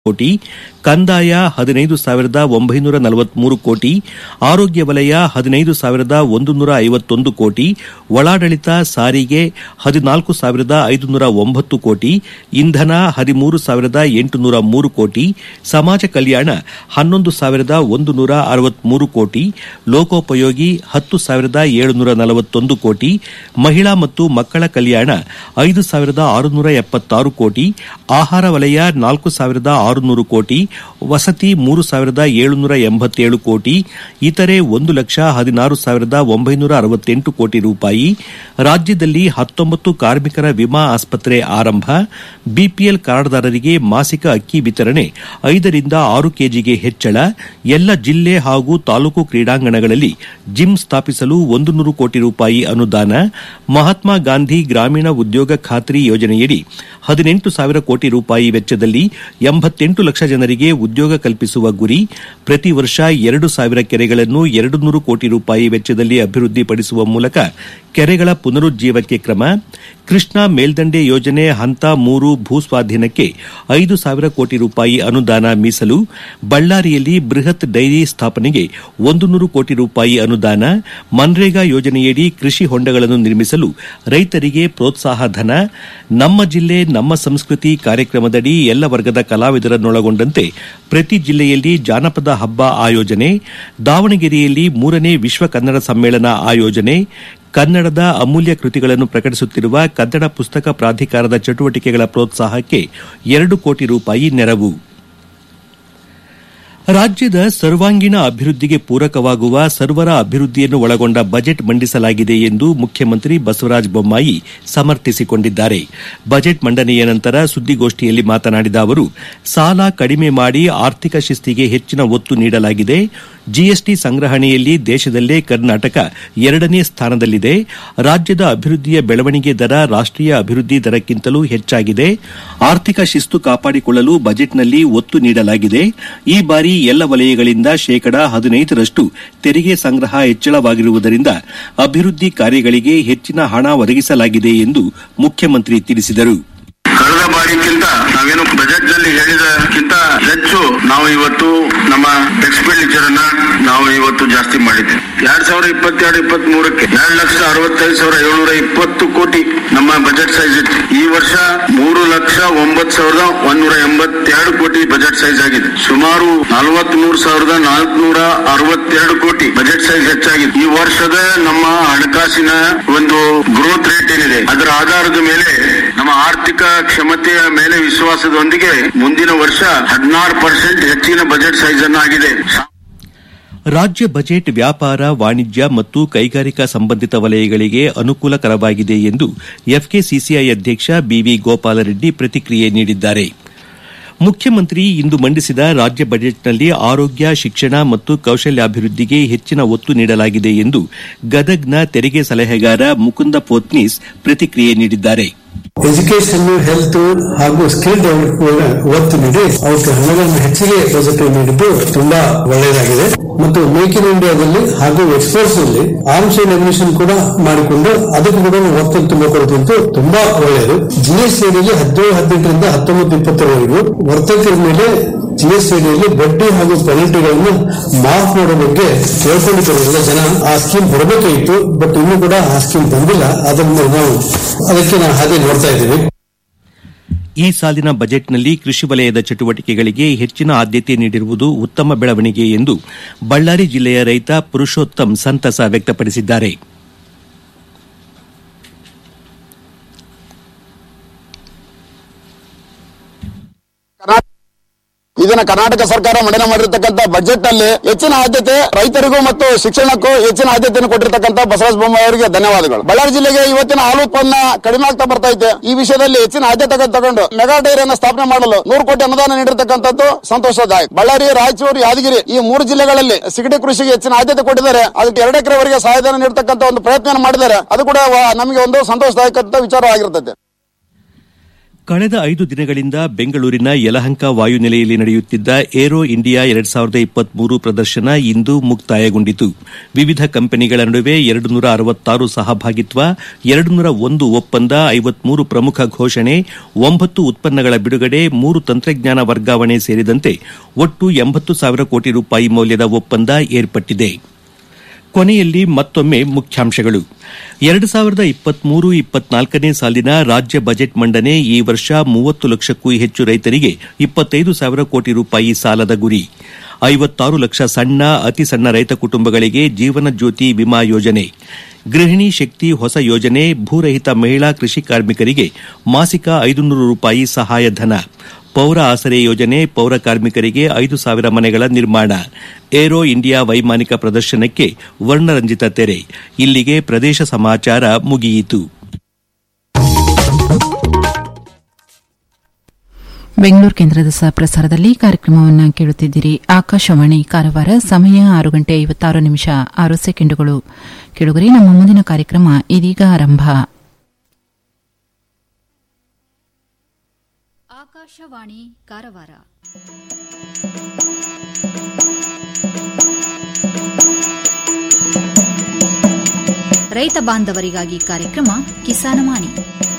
ಕೋಟಿ ಕಂದಾಯ ಹದಿನೈದು ಸಾವಿರದ ಒಂಬೈನೂರ ನಲವತ್ಮೂರು ಕೋಟಿ ಆರೋಗ್ಯ ವಲಯ ಹದಿನೈದು ಸಾವಿರದ ಒಂದು ನೂರ ಐವತ್ತೊಂದು ಕೋಟಿ ಒಳಾಡಳಿತ ಸಾರಿಗೆ ಹದಿನಾಲ್ಕು ಸಾವಿರದ ಐದುನೂರ ಒಂಬತ್ತು ಕೋಟಿ ಇಂಧನ ಹದಿಮೂರು ಸಾವಿರದ ಎಂಟುನೂರ ಮೂರು ಕೋಟಿ ಸಮಾಜ ಕಲ್ಯಾಣ ಹನ್ನೊಂದು ಸಾವಿರದ ಒಂದು ನೂರ ಅರವತ್ಮೂರು ಕೋಟಿ ಲೋಕೋಪಯೋಗಿ ಹತ್ತು ಸಾವಿರದ ಏಳುನೂರ ನಲವತ್ತೊಂದು ಕೋಟಿ ಮಹಿಳಾ ಮತ್ತು ಮಕ್ಕಳ ಕಲ್ಯಾಣ ಐದು ಸಾವಿರದ ಆರುನೂರ ಎಪ್ಪತ್ತಾರು ಕೋಟಿ ಆಹಾರ ವಲಯ ನಾಲ್ಕು ಸಾವಿರದ ಆರುನೂರು ಕೋಟಿ ವಸತಿ ಮೂರು ಸಾವಿರದ ಏಳುನೂರ ಎಂಬತ್ತೇಳು ಕೋಟಿ ಇತರೆ ಒಂದು ಲಕ್ಷ ಹದಿನಾರು ಸಾವಿರದ ಒಂಬೈನೂರ ಅರವತ್ತೆಂಟು ಕೋಟಿ ರೂಪಾಯಿ ರಾಜ್ಯದಲ್ಲಿ ಹತ್ತೊಂಬತ್ತು ಕಾರ್ಮಿಕರ ವಿಮಾ ಆಸ್ಪತ್ರೆ ಆರಂಭ ಬಿಪಿಎಲ್ ಕಾರ್ಡ್ದಾರರಿಗೆ ಮಾಸಿಕ ಅಕ್ಕಿ ವಿತರಣೆ ಐದರಿಂದ ಆರು ಕೆಜಿಗೆ ಹೆಚ್ಚಳ ಎಲ್ಲ ಜಿಲ್ಲೆ ಹಾಗೂ ತಾಲೂಕು ಕ್ರೀಡಾಂಗಣಗಳಲ್ಲಿ ಜಿಮ್ ಸ್ಥಾಪಿಸಲು ಒಂದು ನೂರು ಕೋಟಿ ರೂಪಾಯಿ ಅನುದಾನ ಮಹಾತ್ಮ ಗಾಂಧಿ ಗ್ರಾಮೀಣ ಉದ್ಯೋಗ ಖಾತ್ರಿ ಯೋಜನೆಯಡಿ ಹದಿನೆಂಟು ಸಾವಿರ ಕೋಟಿ ರೂಪಾಯಿ ವೆಚ್ಚದಲ್ಲಿ ಎಂಬತ್ತೆಂಟು ಲಕ್ಷ ಜನರಿಗೆ ಉದ್ಯೋಗ ಕಲ್ಪಿಸುವ ಗುರಿ ಪ್ರತಿ ವರ್ಷ ಎರಡು ಸಾವಿರ ಕೆರೆಗಳನ್ನು ಎರಡು ನೂರು ಕೋಟಿ ರೂಪಾಯಿ ವೆಚ್ಚದಲ್ಲಿ ಅಭಿವೃದ್ಧಿಪಡಿಸುವ ಮೂಲಕ ಕೆರೆಗಳ ಪುನರುಜ್ಜೀವಕ್ಕೆ ಕ್ರಮ ಕೃಷ್ಣಾ ಮೇಲ್ದಂಡೆ ಯೋಜನೆ ಹಂತ ಮೂರು ಭೂಸ್ವಾಧೀನಕ್ಕೆ ಐದು ಸಾವಿರ ಕೋಟಿ ರೂಪಾಯಿ ಅನುದಾನ ಮೀಸಲು ಬಳ್ಳಾರಿಯಲ್ಲಿ ಬೃಹತ್ ಡೈರಿ ಸ್ಥಾಪನೆಗೆ ಒಂದು ನೂರು ಕೋಟಿ ರೂಪಾಯಿ ಅನುದಾನ ಮನ್ರೇಗಾ ಯೋಜನೆಯಡಿ ಕೃಷಿ ಹೊಂಡಗಳನ್ನು ನಿರ್ಮಿಸಲು ರೈತರಿಗೆ ಪ್ರೋತ್ಸಾಹ ಧನ ನಮ್ಮ ಜಿಲ್ಲೆ ನಮ್ಮ ಸಂಸ್ಕೃತಿ ಕಾರ್ಯಕ್ರಮದಡಿ ಎಲ್ಲ ವರ್ಗದ ಕಲಾವಿದರನ್ನೊಳಗೊಂಡಂತೆ ಪ್ರತಿ ಜಿಲ್ಲೆಯಲ್ಲಿ ಜಾನಪದ ಹಬ್ಬ ಆಯೋಜನೆ ದಾವಣಗೆರೆಯಲ್ಲಿ ಮೂರನೇ ವಿಶ್ವ ಕನ್ನಡ ಸಮ್ಮೇಳನ ಆಯೋಜನೆ ಕನ್ನಡದ ಅಮೂಲ್ಯ ಕೃತಿಗಳನ್ನು ಪ್ರಕಟಿಸುತ್ತಿರುವ ಕನ್ನಡ ಪುಸ್ತಕ ಪ್ರಾಧಿಕಾರದ ಚಟುವಟಿಕೆಗಳ ಪ್ರೋತ್ಸಾಹಕ್ಕೆ ಎರಡು ಕೋಟಿ ರೂಪಾಯಿ ನೆರವು ರಾಜ್ಯದ ಸರ್ವಾಂಗೀಣ ಅಭಿವೃದ್ಧಿಗೆ ಪೂರಕವಾಗುವ ಸರ್ವರ ಅಭಿವೃದ್ಧಿಯನ್ನು ಒಳಗೊಂಡ ಬಜೆಟ್ ಮಂಡಿಸಲಾಗಿದೆ ಎಂದು ಮುಖ್ಯಮಂತ್ರಿ ಬಸವರಾಜ ಬೊಮ್ಮಾಯಿ ಸಮರ್ಥಿಸಿಕೊಂಡಿದ್ದಾರೆ ಬಜೆಟ್ ಮಂಡನೆಯ ನಂತರ ಸುದ್ದಿಗೋಷ್ಠಿಯಲ್ಲಿ ಮಾತನಾಡಿದ ಅವರು ಸಾಲ ಕಡಿಮೆ ಮಾಡಿ ಆರ್ಥಿಕ ಶಿಸ್ತಿಗೆ ಹೆಚ್ಚಿನ ಒತ್ತು ನೀಡಲಾಗಿದೆ ಜಿಎಸ್ಟಿ ಸಂಗ್ರಹಣೆಯಲ್ಲಿ ದೇಶದಲ್ಲೇ ಕರ್ನಾಟಕ ಎರಡನೇ ಸ್ಥಾನದಲ್ಲಿದೆ ರಾಜ್ಯದ ಅಭಿವೃದ್ಧಿಯ ಬೆಳವಣಿಗೆ ದರ ರಾಷ್ಟೀಯ ಅಭಿವೃದ್ಧಿ ದರಕ್ಕಿಂತಲೂ ಹೆಚ್ಚಾಗಿದೆ ಆರ್ಥಿಕ ಶಿಸ್ತು ಕಾಪಾಡಿಕೊಳ್ಳಲು ಬಜೆಟ್ನಲ್ಲಿ ಒತ್ತು ನೀಡಲಾಗಿದೆ ಈ ಬಾರಿ ಎಲ್ಲ ವಲಯಗಳಿಂದ ಶೇಕಡ ಹದಿನೈದರಷ್ಟು ತೆರಿಗೆ ಸಂಗ್ರಹ ಹೆಚ್ಚಳವಾಗಿರುವುದರಿಂದ ಅಭಿವೃದ್ಧಿ ಕಾರ್ಯಗಳಿಗೆ ಹೆಚ್ಚಿನ ಹಣ ಒದಗಿಸಲಾಗಿದೆ ಎಂದು ಮುಖ್ಯಮಂತ್ರಿ ತಿಳಿಸಿದರು ಕಳೆದ ಬಾರಿಗಿಂತ ನಾವೇನು ಬಜೆಟ್ ನಲ್ಲಿ ಹೇಳಿದಕ್ಕಿಂತ ಹೆಚ್ಚು ನಾವು ಇವತ್ತು ನಮ್ಮ ಎಕ್ಸ್ಪೆಂಡಿಚರ್ ಅನ್ನ ನಾವು ಇವತ್ತು ಜಾಸ್ತಿ ಮಾಡಿದ್ದೇವೆ ಎರಡ್ ಸಾವಿರದ ಇಪ್ಪತ್ತೆರಡು ಇಪ್ಪತ್ತ್ ಮೂರಕ್ಕೆ ಎರಡು ಲಕ್ಷ ಅರವತ್ತೈದು ಸಾವಿರ ಏಳ್ನೂರ ಇಪ್ಪತ್ತು ಕೋಟಿ ನಮ್ಮ ಬಜೆಟ್ ಸೈಜ್ ಇತ್ತು ಈ ವರ್ಷ ಮೂರು ಲಕ್ಷ ಒಂಬತ್ತು ಸಾವಿರದ ಒಂದೂರ ಎಂಬತ್ತೆರಡು ಕೋಟಿ ಬಜೆಟ್ ಸೈಜ್ ಆಗಿದೆ ಸುಮಾರು ನಲವತ್ತ್ ಮೂರು ಸಾವಿರದ ನಾಲ್ಕುನೂರ ಅರವತ್ತೆರಡು ಕೋಟಿ ಬಜೆಟ್ ಸೈಜ್ ಹೆಚ್ಚಾಗಿದೆ ಈ ವರ್ಷದ ನಮ್ಮ ಹಣಕಾಸಿನ ಒಂದು ಗ್ರೋತ್ ರೇಟ್ ಏನಿದೆ ಅದರ ಆಧಾರದ ಮೇಲೆ ನಮ್ಮ ಆರ್ಥಿಕ ಕ್ಷಮತೆಯ ಮೇಲೆ ವಿಶ್ವಾಸದೊಂದಿಗೆ ಮುಂದಿನ ವರ್ಷ ಹದಿನಾರು ಪರ್ಸೆಂಟ್ ಹೆಚ್ಚಿನ ಬಜೆಟ್ ಸೈಜ್ ಅನ್ನು ಆಗಿದೆ ರಾಜ್ಯ ಬಜೆಟ್ ವ್ಯಾಪಾರ ವಾಣಿಜ್ಯ ಮತ್ತು ಕೈಗಾರಿಕಾ ಸಂಬಂಧಿತ ವಲಯಗಳಿಗೆ ಅನುಕೂಲಕರವಾಗಿದೆ ಎಂದು ಎಫ್ಕೆಸಿಸಿಐ ಅಧ್ಯಕ್ಷ ಬಿವಿ ಗೋಪಾಲರೆಡ್ಡಿ ಪ್ರತಿಕ್ರಿಯೆ ನೀಡಿದ್ದಾರೆ ಮುಖ್ಯಮಂತ್ರಿ ಇಂದು ಮಂಡಿಸಿದ ರಾಜ್ಯ ಬಜೆಟ್ನಲ್ಲಿ ಆರೋಗ್ಯ ಶಿಕ್ಷಣ ಮತ್ತು ಕೌಶಲ್ಯಾಭಿವೃದ್ಧಿಗೆ ಹೆಚ್ಚಿನ ಒತ್ತು ನೀಡಲಾಗಿದೆ ಎಂದು ಗದಗ್ನ ತೆರಿಗೆ ಸಲಹೆಗಾರ ಮುಕುಂದ ಪೋತ್ನೀಸ್ ಪ್ರತಿಕ್ರಿಯೆ ನೀಡಿದ್ದಾರೆ ಎಜುಕೇಶನ್ ಹೆಲ್ತ್ ಹಾಗೂ ಸ್ಕಿಲ್ ಡೆವಲಪ್ಮೆಂಟ್ ಒತ್ತು ನೀಡಿ ಅವಕ್ಕೆ ಹಣಗಳನ್ನು ಹೆಚ್ಚಿಗೆ ಬಜೆಟ್ ನೀಡಿದ್ದು ತುಂಬಾ ಒಳ್ಳೆಯದಾಗಿದೆ ಮತ್ತು ಮೇಕ್ ಇನ್ ಇಂಡಿಯಾದಲ್ಲಿ ಹಾಗೂ ಎಕ್ಸ್ಪೋರ್ಟ್ಸ್ ನಲ್ಲಿ ಆರ್ಮ್ಸ್ ಅಂಡ್ ಅಮ್ಯುನಿಷನ್ ಕೂಡ ಮಾಡಿಕೊಂಡು ಅದಕ್ಕೂ ಕೂಡ ಒತ್ತು ತುಂಬ ಕೊಡುತ್ತಿದ್ದು ತುಂಬಾ ಒಳ್ಳೆಯದು ಜಿಎಸ್ಟಿ ಅಡಿಯಲ್ಲಿ ಹದಿನೇಳು ಹದಿನೆಂಟರಿಂದ ಹತ್ತೊಂಬತ್ತು ಇಪ್ಪತ್ತರವರೆಗೂ ವರ್ತಕರ ಮೇಲೆ ಜಿಎಸ್ಟಿ ಅಡಿಯಲ್ಲಿ ಬಡ್ಡಿ ಹಾಗೂ ಪೆನಲ್ಟಿಗಳನ್ನು ಮಾಫ್ ಮಾಡೋ ಬಗ್ಗೆ ಕೇಳ್ಕೊಂಡಿದ್ದರಿಂದ ಜನ ಆ ಸ್ಕೀಮ್ ಬರಬೇಕಾಗಿತ್ತು ಬಟ್ ಇನ್ನೂ ಕೂಡ ಆ ಸ್ಕೀಮ್ ಬಂದಿಲ್ಲ ಅದರಿಂದ ನಾವು ಅದಕ್ಕೆ ನಾವು ಹಾಗೆ ನೋಡ್ತಾ ಇದ್ದೀವಿ ಈ ಸಾಲಿನ ಬಜೆಟ್ನಲ್ಲಿ ಕೃಷಿ ವಲಯದ ಚಟುವಟಿಕೆಗಳಿಗೆ ಹೆಚ್ಚಿನ ಆದ್ಯತೆ ನೀಡಿರುವುದು ಉತ್ತಮ ಬೆಳವಣಿಗೆ ಎಂದು ಬಳ್ಳಾರಿ ಜಿಲ್ಲೆಯ ರೈತ ಪುರುಷೋತ್ತಮ್ ಸಂತಸ ವ್ಯಕ್ತಪಡಿಸಿದ್ದಾರೆ ಇದನ್ನ ಕರ್ನಾಟಕ ಸರ್ಕಾರ ಮಂಡನೆ ಮಾಡಿರ್ತಕ್ಕಂಥ ಬಜೆಟ್ ನಲ್ಲಿ ಹೆಚ್ಚಿನ ಆದ್ಯತೆ ರೈತರಿಗೂ ಮತ್ತು ಶಿಕ್ಷಣಕ್ಕೂ ಹೆಚ್ಚಿನ ಆದ್ಯತೆಯನ್ನು ಕೊಟ್ಟಿರ್ತಕ್ಕಂಥ ಬಸವರಾಜ ಬೊಮ್ಮಾಯಿ ಅವರಿಗೆ ಧನ್ಯವಾದಗಳು ಬಳ್ಳಾರಿ ಜಿಲ್ಲೆಗೆ ಇವತ್ತಿನ ಹಾಲು ಉತ್ಪನ್ನ ಕಡಿಮೆ ಆಗ್ತಾ ಬರ್ತಾ ಇದೆ ಈ ವಿಷಯದಲ್ಲಿ ಹೆಚ್ಚಿನ ಆದ್ಯತೆ ತಗೊಂಡು ಮೆಗಾ ಡೈರಿಯನ್ನು ಸ್ಥಾಪನೆ ಮಾಡಲು ನೂರು ಕೋಟಿ ಅನುದಾನ ನೀಡಿರ್ತಕ್ಕಂಥದ್ದು ಸಂತೋಷದಾಯಕ ಬಳ್ಳಾರಿ ರಾಯಚೂರು ಯಾದಗಿರಿ ಈ ಮೂರು ಜಿಲ್ಲೆಗಳಲ್ಲಿ ಸಿಗಡಿ ಕೃಷಿಗೆ ಹೆಚ್ಚಿನ ಆದ್ಯತೆ ಕೊಟ್ಟಿದ್ದಾರೆ ಅದಕ್ಕೆ ಎರಡು ಎಕರೆವರೆಗೆ ಸಹಾಯಧನ ನೀಡತಕ್ಕಂಥ ಒಂದು ಪ್ರಯತ್ನ ಮಾಡಿದ್ದಾರೆ ಅದು ಕೂಡ ವ- ನಮಗೆ ಒಂದು ಸಂತೋಷದಾಯಕ ವಿಚಾರ ಆಗಿರ್ತದೆ ಕಳೆದ ಐದು ದಿನಗಳಿಂದ ಬೆಂಗಳೂರಿನ ಯಲಹಂಕ ವಾಯುನೆಲೆಯಲ್ಲಿ ನಡೆಯುತ್ತಿದ್ದ ಏರೋ ಇಂಡಿಯಾ ಎರಡ್ ಸಾವಿರದ ಇಪ್ಪತ್ಮೂರು ಪ್ರದರ್ಶನ ಇಂದು ಮುಕ್ತಾಯಗೊಂಡಿತು ವಿವಿಧ ಕಂಪನಿಗಳ ನಡುವೆ ಎರಡು ನೂರ ಅರವತ್ತಾರು ಸಹಭಾಗಿತ್ವ ಎರಡು ನೂರ ಒಂದು ಒಪ್ಪಂದ ಐವತ್ಮೂರು ಪ್ರಮುಖ ಘೋಷಣೆ ಒಂಬತ್ತು ಉತ್ಪನ್ನಗಳ ಬಿಡುಗಡೆ ಮೂರು ತಂತ್ರಜ್ಞಾನ ವರ್ಗಾವಣೆ ಸೇರಿದಂತೆ ಒಟ್ಟು ಎಂಬತ್ತು ಸಾವಿರ ಕೋಟಿ ರೂಪಾಯಿ ಮೌಲ್ಯದ ಒಪ್ಪಂದ ಏರ್ಪಟ್ಟಿದೆ ಕೊನೆಯಲ್ಲಿ ಮತ್ತೊಮ್ಮೆ ಮುಖ್ಯಾಂಶಗಳು ಎರಡು ಸಾವಿರದ ಇಪ್ಪತ್ಮೂರು ಇಪ್ಪತ್ನಾಲ್ಕನೇ ಸಾಲಿನ ರಾಜ್ಯ ಬಜೆಟ್ ಮಂಡನೆ ಈ ವರ್ಷ ಮೂವತ್ತು ಲಕ್ಷಕ್ಕೂ ಹೆಚ್ಚು ರೈತರಿಗೆ ಇಪ್ಪತ್ತೈದು ಸಾವಿರ ಕೋಟಿ ರೂಪಾಯಿ ಸಾಲದ ಗುರಿ ಐವತ್ತಾರು ಲಕ್ಷ ಸಣ್ಣ ಅತಿ ಸಣ್ಣ ರೈತ ಕುಟುಂಬಗಳಿಗೆ ಜೀವನ ಜ್ಯೋತಿ ವಿಮಾ ಯೋಜನೆ ಗೃಹಿಣಿ ಶಕ್ತಿ ಹೊಸ ಯೋಜನೆ ಭೂರಹಿತ ಮಹಿಳಾ ಕೃಷಿ ಕಾರ್ಮಿಕರಿಗೆ ಮಾಸಿಕ ಐದುನೂರು ರೂಪಾಯಿ ಸಹಾಯಧನ ಪೌರ ಆಸರೆ ಯೋಜನೆ ಪೌರ ಕಾರ್ಮಿಕರಿಗೆ ಐದು ಸಾವಿರ ಮನೆಗಳ ನಿರ್ಮಾಣ ಏರೋ ಇಂಡಿಯಾ ವೈಮಾನಿಕ ಪ್ರದರ್ಶನಕ್ಕೆ ವರ್ಣರಂಜಿತ ತೆರೆ ಇಲ್ಲಿಗೆ ಪ್ರದೇಶ ಸಮಾಚಾರ ಮುಗಿಯಿತು ಬೆಂಗಳೂರು ಕೇಂದ್ರದ ಸಹ ಪ್ರಸಾರದಲ್ಲಿ ಕಾರ್ಯಕ್ರಮವನ್ನು ಕೇಳುತ್ತಿದ್ದೀರಿ ಆಕಾಶವಾಣಿ ಕಾರವಾರ ಸಮಯ ಆರು ಗಂಟೆ ಐವತ್ತಾರು ನಿಮಿಷ ಆರು ಸೆಕೆಂಡುಗಳು ಕೇಳುಗರಿ ನಮ್ಮ ಮುಂದಿನ ಕಾರ್ಯಕ್ರಮ ಇದೀಗ ಆರಂಭ ಆಕಾಶವಾಣಿ ಕಾರವಾರ ರೈತ ಬಾಂಧವರಿಗಾಗಿ ಕಾರ್ಯಕ್ರಮ ಕಿಸಾನವಾಣಿ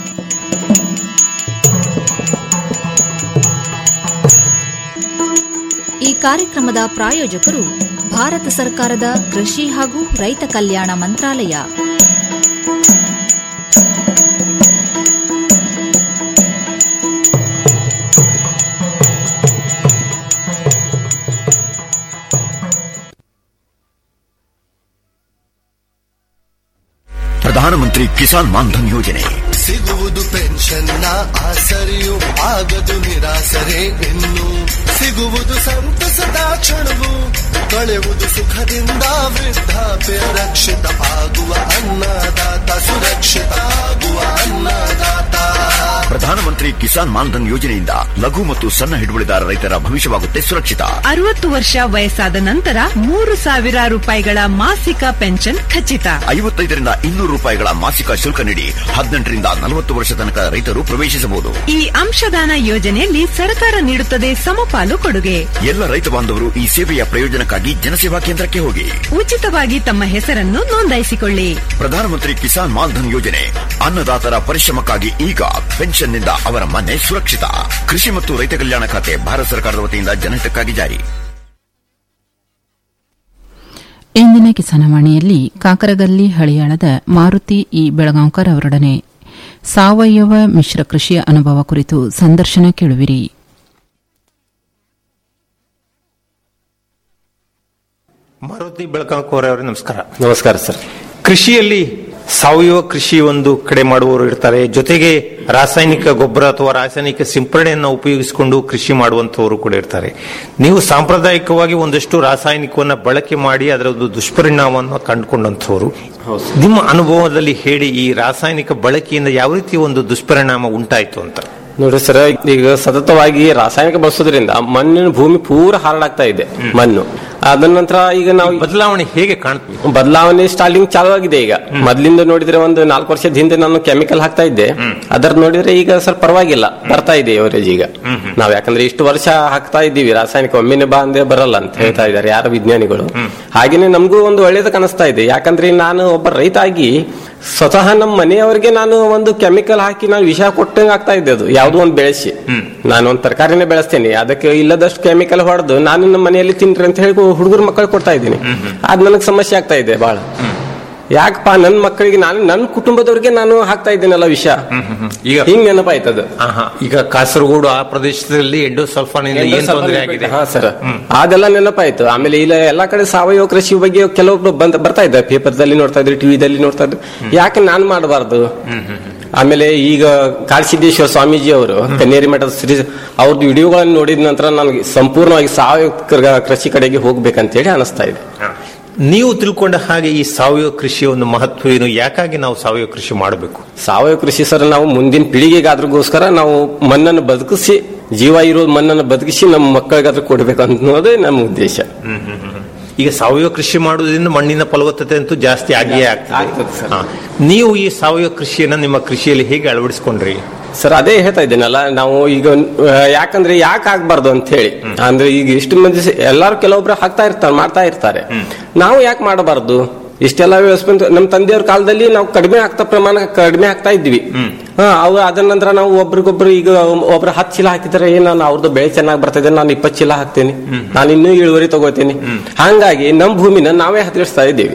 ಈ ಕಾರ್ಯಕ್ರಮದ ಪ್ರಾಯೋಜಕರು ಭಾರತ ಸರ್ಕಾರದ ಕೃಷಿ ಹಾಗೂ ರೈತ ಕಲ್ಯಾಣ ಮಂತ್ರಾಲಯ ಪ್ರಧಾನಮಂತ್ರಿ ಕಿಸಾನ್ ಮಾನ್ಧನ್ ಯೋಜನೆ ಸಿಗುವುದು ಪೆನ್ಷನ್ನ ಆಸರೆಯು ಆಗದು ನಿರಾಸರೆ ಇನ್ನು ಸಿಗುವುದು ಸಂತಸದ ಕ್ಷಣವು ಕಳೆಯುವುದು ಸುಖದಿಂದ ವೃದ್ಧಾಪ್ಯ ರಕ್ಷಿತ ಆಗುವ ಅನ್ನದಾತ ಸುರಕ್ಷಿತ ಆಗುವ ಅನ್ನದಾತ ಪ್ರಧಾನಮಂತ್ರಿ ಕಿಸಾನ್ ಮಾನ್ಧನ್ ಯೋಜನೆಯಿಂದ ಲಘು ಮತ್ತು ಸಣ್ಣ ಹಿಡುವಳಿದಾರ ರೈತರ ಭವಿಷ್ಯವಾಗುತ್ತೆ ಸುರಕ್ಷಿತ ಅರವತ್ತು ವರ್ಷ ವಯಸ್ಸಾದ ನಂತರ ಮೂರು ಸಾವಿರ ರೂಪಾಯಿಗಳ ಮಾಸಿಕ ಪೆನ್ಷನ್ ಖಚಿತ ಐವತ್ತೈದರಿಂದ ಇನ್ನೂರು ರೂಪಾಯಿಗಳ ಮಾಸಿಕ ಶುಲ್ಕ ನೀಡಿ ಹದಿನೆಂಟರಿಂದ ನಲವತ್ತು ವರ್ಷ ತನಕ ರೈತರು ಪ್ರವೇಶಿಸಬಹುದು ಈ ಅಂಶದಾನ ಯೋಜನೆಯಲ್ಲಿ ಸರ್ಕಾರ ನೀಡುತ್ತದೆ ಸಮಪಾಲು ಕೊಡುಗೆ ಎಲ್ಲ ರೈತ ಬಾಂಧವರು ಈ ಸೇವೆಯ ಪ್ರಯೋಜನಕ್ಕಾಗಿ ಜನಸೇವಾ ಕೇಂದ್ರಕ್ಕೆ ಹೋಗಿ ಉಚಿತವಾಗಿ ತಮ್ಮ ಹೆಸರನ್ನು ನೋಂದಾಯಿಸಿಕೊಳ್ಳಿ ಪ್ರಧಾನಮಂತ್ರಿ ಕಿಸಾನ್ ಮಾನ್ಧನ್ ಯೋಜನೆ ಅನ್ನದಾತರ ಪರಿಶ್ರಮಕ್ಕಾಗಿ ಈಗ ಪೆನ್ಷನ್ನಿಂದ ಅವರ ಮನೆ ಸುರಕ್ಷಿತ ಕೃಷಿ ಮತ್ತು ರೈತ ಕಲ್ಯಾಣ ಖಾತೆ ಭಾರತ ಸರ್ಕಾರದ ವತಿಯಿಂದ ಜನಹಿತಕ್ಕಾಗಿ ಜಾರಿ ಇಂದಿನ ಕಿಸಾನವಾಣಿಯಲ್ಲಿ ಕಾಕರಗಲ್ಲಿ ಹಳಿಯಾಳದ ಮಾರುತಿ ಇ ಬೆಳಗಾಂಕರ್ ಅವರೊಡನೆ ಸಾವಯವ ಮಿಶ್ರ ಕೃಷಿಯ ಅನುಭವ ಕುರಿತು ಸಂದರ್ಶನ ಕೇಳುವಿರಿ ಮಾರುತಿ ಬೆಳಕಾಂಕೋರ್ ಅವರೇ ನಮಸ್ಕಾರ ನಮಸ್ಕಾರ ಸರ್ ಕೃಷಿಯಲ್ಲಿ ಸಾವಯವ ಕೃಷಿ ಒಂದು ಕಡೆ ಮಾಡುವವರು ಇರ್ತಾರೆ ಜೊತೆಗೆ ರಾಸಾಯನಿಕ ಗೊಬ್ಬರ ಅಥವಾ ರಾಸಾಯನಿಕ ಸಿಂಪರಣೆಯನ್ನು ಉಪಯೋಗಿಸಿಕೊಂಡು ಕೃಷಿ ಮಾಡುವಂತವರು ಕೂಡ ಇರ್ತಾರೆ ನೀವು ಸಾಂಪ್ರದಾಯಿಕವಾಗಿ ಒಂದಷ್ಟು ರಾಸಾಯನಿಕವನ್ನ ಬಳಕೆ ಮಾಡಿ ಅದರ ಒಂದು ದುಷ್ಪರಿಣಾಮವನ್ನು ಕಂಡುಕೊಂಡಂತವರು ನಿಮ್ಮ ಅನುಭವದಲ್ಲಿ ಹೇಳಿ ಈ ರಾಸಾಯನಿಕ ಬಳಕೆಯಿಂದ ಯಾವ ರೀತಿ ಒಂದು ದುಷ್ಪರಿಣಾಮ ಉಂಟಾಯಿತು ಅಂತ ನೋಡ್ರಿ ಸರ್ ಈಗ ಸತತವಾಗಿ ರಾಸಾಯನಿಕ ಬಳಸೋದ್ರಿಂದ ಮಣ್ಣಿನ ಭೂಮಿ ಪೂರ ಹಾರಡಾಗ್ತಾ ಇದೆ ಮಣ್ಣು ಅದ ನಂತರ ಈಗ ನಾವು ಬದಲಾವಣೆ ಹೇಗೆ ಕಾಣ್ತೀವಿ ಬದಲಾವಣೆ ಸ್ಟಾರ್ಟಿಂಗ್ ಚಾಲು ಆಗಿದೆ ಈಗ ಮೊದ್ಲಿಂದ ನೋಡಿದ್ರೆ ಒಂದು ನಾಲ್ಕು ವರ್ಷದ ಹಿಂದೆ ನಾನು ಕೆಮಿಕಲ್ ಹಾಕ್ತಾ ಇದ್ದೆ ಅದರ ನೋಡಿದ್ರೆ ಈಗ ಸರ್ ಪರವಾಗಿಲ್ಲ ಬರ್ತಾ ಇದೆ ಅವರೇಜ್ ಈಗ ನಾವ್ ಯಾಕಂದ್ರೆ ಇಷ್ಟು ವರ್ಷ ಹಾಕ್ತಾ ಇದ್ದೀವಿ ರಾಸಾಯನಿಕ ಒಮ್ಮೆನೆ ಬಾ ಅಂದ್ರೆ ಬರಲ್ಲ ಅಂತ ಹೇಳ್ತಾ ಇದ್ದಾರೆ ಯಾರ ವಿಜ್ಞಾನಿಗಳು ಹಾಗೇನೆ ನಮಗೂ ಒಂದು ಒಳ್ಳೇದು ಕಾಣಿಸ್ತಾ ಇದೆ ಯಾಕಂದ್ರೆ ನಾನು ಒಬ್ಬ ರೈತ ಆಗಿ ಸ್ವತಃ ನಮ್ಮ ಮನೆಯವರಿಗೆ ನಾನು ಒಂದು ಕೆಮಿಕಲ್ ಹಾಕಿ ನಾನು ವಿಷ ಕೊಟ್ಟಂಗೆ ಆಗ್ತಾ ಇದ್ದೆ ಅದು ಯಾವ್ದೋ ಒಂದು ಬೆಳೆಸಿ ನಾನು ಒಂದು ತರಕಾರಿನೇ ಬೆಳೆಸ್ತೇನೆ ಅದಕ್ಕೆ ಇಲ್ಲದಷ್ಟು ಕೆಮಿಕಲ್ ಹೊಡೆದು ನಾನು ನಮ್ಮ ಮನೆಯಲ್ಲಿ ತಿನ್ರಿ ಅಂತ ಹೇಳಿ ಹುಡುಗರ ಮಕ್ಕಳು ಕೊಡ್ತಾ ಇದ್ದೀನಿ ಅದ್ ನನಗೆ ಸಮಸ್ಯೆ ಆಗ್ತಾ ಇದೆ ಬಹಳ ಯಾಕಪ್ಪ ನನ್ನ ಮಕ್ಕಳಿಗೆ ನಾನು ನನ್ನ ಕುಟುಂಬದವ್ರಿಗೆ ನಾನು ಹಾಕ್ತಾ ಇದ್ದೇನಲ್ಲ ವಿಷ ಈಗ ಹಿಂಗ್ ನೆನಪಾಯ್ತದ ಆಹಾ. ಈಗ ಕಾಸರಗೋಡು ಆ ಪ್ರದೇಶದಲ್ಲಿ ಎಂಡೋಸಲ್ಫಾನಿಂದ ಏನ್ ತೊಂದರೆ ಆಗಿದೆ ಹಾ ಸರ್ ಅದೆಲ್ಲ ನೆನಪಾಯ್ತು ಆಮೇಲೆ ಇಲ್ಲ ಎಲ್ಲಾ ಕಡೆ ಸಾವಯವ ಕೃಷಿ ಬಗ್ಗೆ ಕೆಲವೊಬ್ರು ಬಂದ್ ಬರ್ತಾ ಇದ್ದಾರೆ ಪೇಪರ್ದಲ್ಲಿ ನೋಡ್ತಾ ಇದ್ರು ಟಿವಿದಲ್ಲಿ ನೋಡ್ತಾ ಇದ್ರು ಯಾಕೆ ನಾನ್ ಮಾಡಬಾರ್ದು ಆಮೇಲೆ ಈಗ ಕಾಳಸಿದ್ದೇಶ್ವರ ಸ್ವಾಮೀಜಿ ಅವರು ಕನ್ನೇರಿ ಮಠದ ಶ್ರೀ ಅವ್ರದ್ದು ವಿಡಿಯೋಗಳನ್ನು ನೋಡಿದ ನಂತರ ನನಗೆ ಸಂಪೂರ್ಣವಾಗಿ ಸಾವಯವ ಕೃ- ಕೃಷಿ ಕಡೆಗೆ ಹೋಗ್ಬೇಕಂತ ಹೇಳಿ ಅನಿಸ್ತಾ ಇದೆ ನೀವು ತಿಳ್ಕೊಂಡ ಹಾಗೆ ಈ ಸಾವಯವ ಕೃಷಿಯ ಒಂದು ಮಹತ್ವ ಏನು ಯಾಕಾಗಿ ನಾವು ಸಾವಯವ ಕೃಷಿ ಮಾಡಬೇಕು ಸಾವಯವ ಕೃಷಿ ಸರ್ ನಾವು ಮುಂದಿನ ಪೀಳಿಗೆಗಾದ್ರಗೋಸ್ಕರ ನಾವು ಮಣ್ಣನ್ನು ಬದುಕಿಸಿ ಜೀವ ಇರೋ ಮಣ್ಣನ್ನು ಬದುಕಿಸಿ ನಮ್ಮ ಮಕ್ಕಳಿಗಾದ್ರೂ ಕೊಡ್ಬೇಕು ಅನ್ನೋದೇ ನಮ್ಮ ಉದ್ದೇಶ ಈಗ ಸಾವಯವ ಕೃಷಿ ಮಾಡುವುದರಿಂದ ಮಣ್ಣಿನ ಫಲವತ್ತತೆ ಅಂತೂ ಜಾಸ್ತಿ ಆಗಿಯೇ ಆಗ್ತದೆ ಆಗ್ತದೆ ಸರ್. ಹಾ. ನೀವು ಈ ಸಾವಯವ ಕೃಷಿಯನ್ನ ನಿಮ್ಮ ಕೃಷಿಯಲ್ಲಿ ಹೇಗೆ ಅಳವಡಿಸಿಕೊಂಡ್ರಿ ಸರ್ ಅದೇ ಹೇಳ್ತಾ ಇದ್ದೇನಲ್ಲ ನಾವು ಈಗ ಆ, ಯಾಕಂದ್ರೆ ಯಾಕೆ ಆಗ್ಬಾರ್ದು ಅಂತ ಹೇಳಿ ಅಂದ್ರೆ ಈಗ ಇಷ್ಟು ಮಂದಿ ಸ- ಎಲ್ಲಾರು ಕೆಲವೊಬ್ರು ಹಾಕ್ತಾ ಇರ್ತಾರೆ ಮಾಡ್ತಾ ಇರ್ತಾರೆ ನಾವು ಯಾಕೆ ಮಾಡಬಾರ್ದು ಇಷ್ಟೆಲ್ಲ ವ್ಯವಸ್ಥೆ ನಮ್ಮ ತಂದೆಯವ್ರ ಕಾಲದಲ್ಲಿ ನಾವು ಕಡಿಮೆ ಆಗ್ತಾ ಪ್ರಮಾಣ ಕಡಿಮೆ ಆಗ್ತಾ ಇದ್ವಿ ಹಾ ಅವು ಅದ ನಂತರ ನಾವು ಒಬ್ರಿಗೊಬ್ರು ಈಗ ಒಬ್ರು ಹತ್ತು ಚೀಲ ಹಾಕಿದ್ರೆ ಏನ್ ನಾನು ಅವ್ರದ್ದು ಬೆಳೆ ಚೆನ್ನಾಗಿ ಬರ್ತಿದೆ ನಾನು ಇಪ್ಪತ್ತು ಚೀಲ ಹಾಕ್ತೇನೆ ನಾನು ಇನ್ನೂ ಇಳುವರಿ ತಗೋತೀನಿ ಹಂಗಾಗಿ ನಮ್ಮ ಭೂಮಿನ ನಾವೇ ಹತ್ತಿಸ್ತಾ ಇದ್ದೀವಿ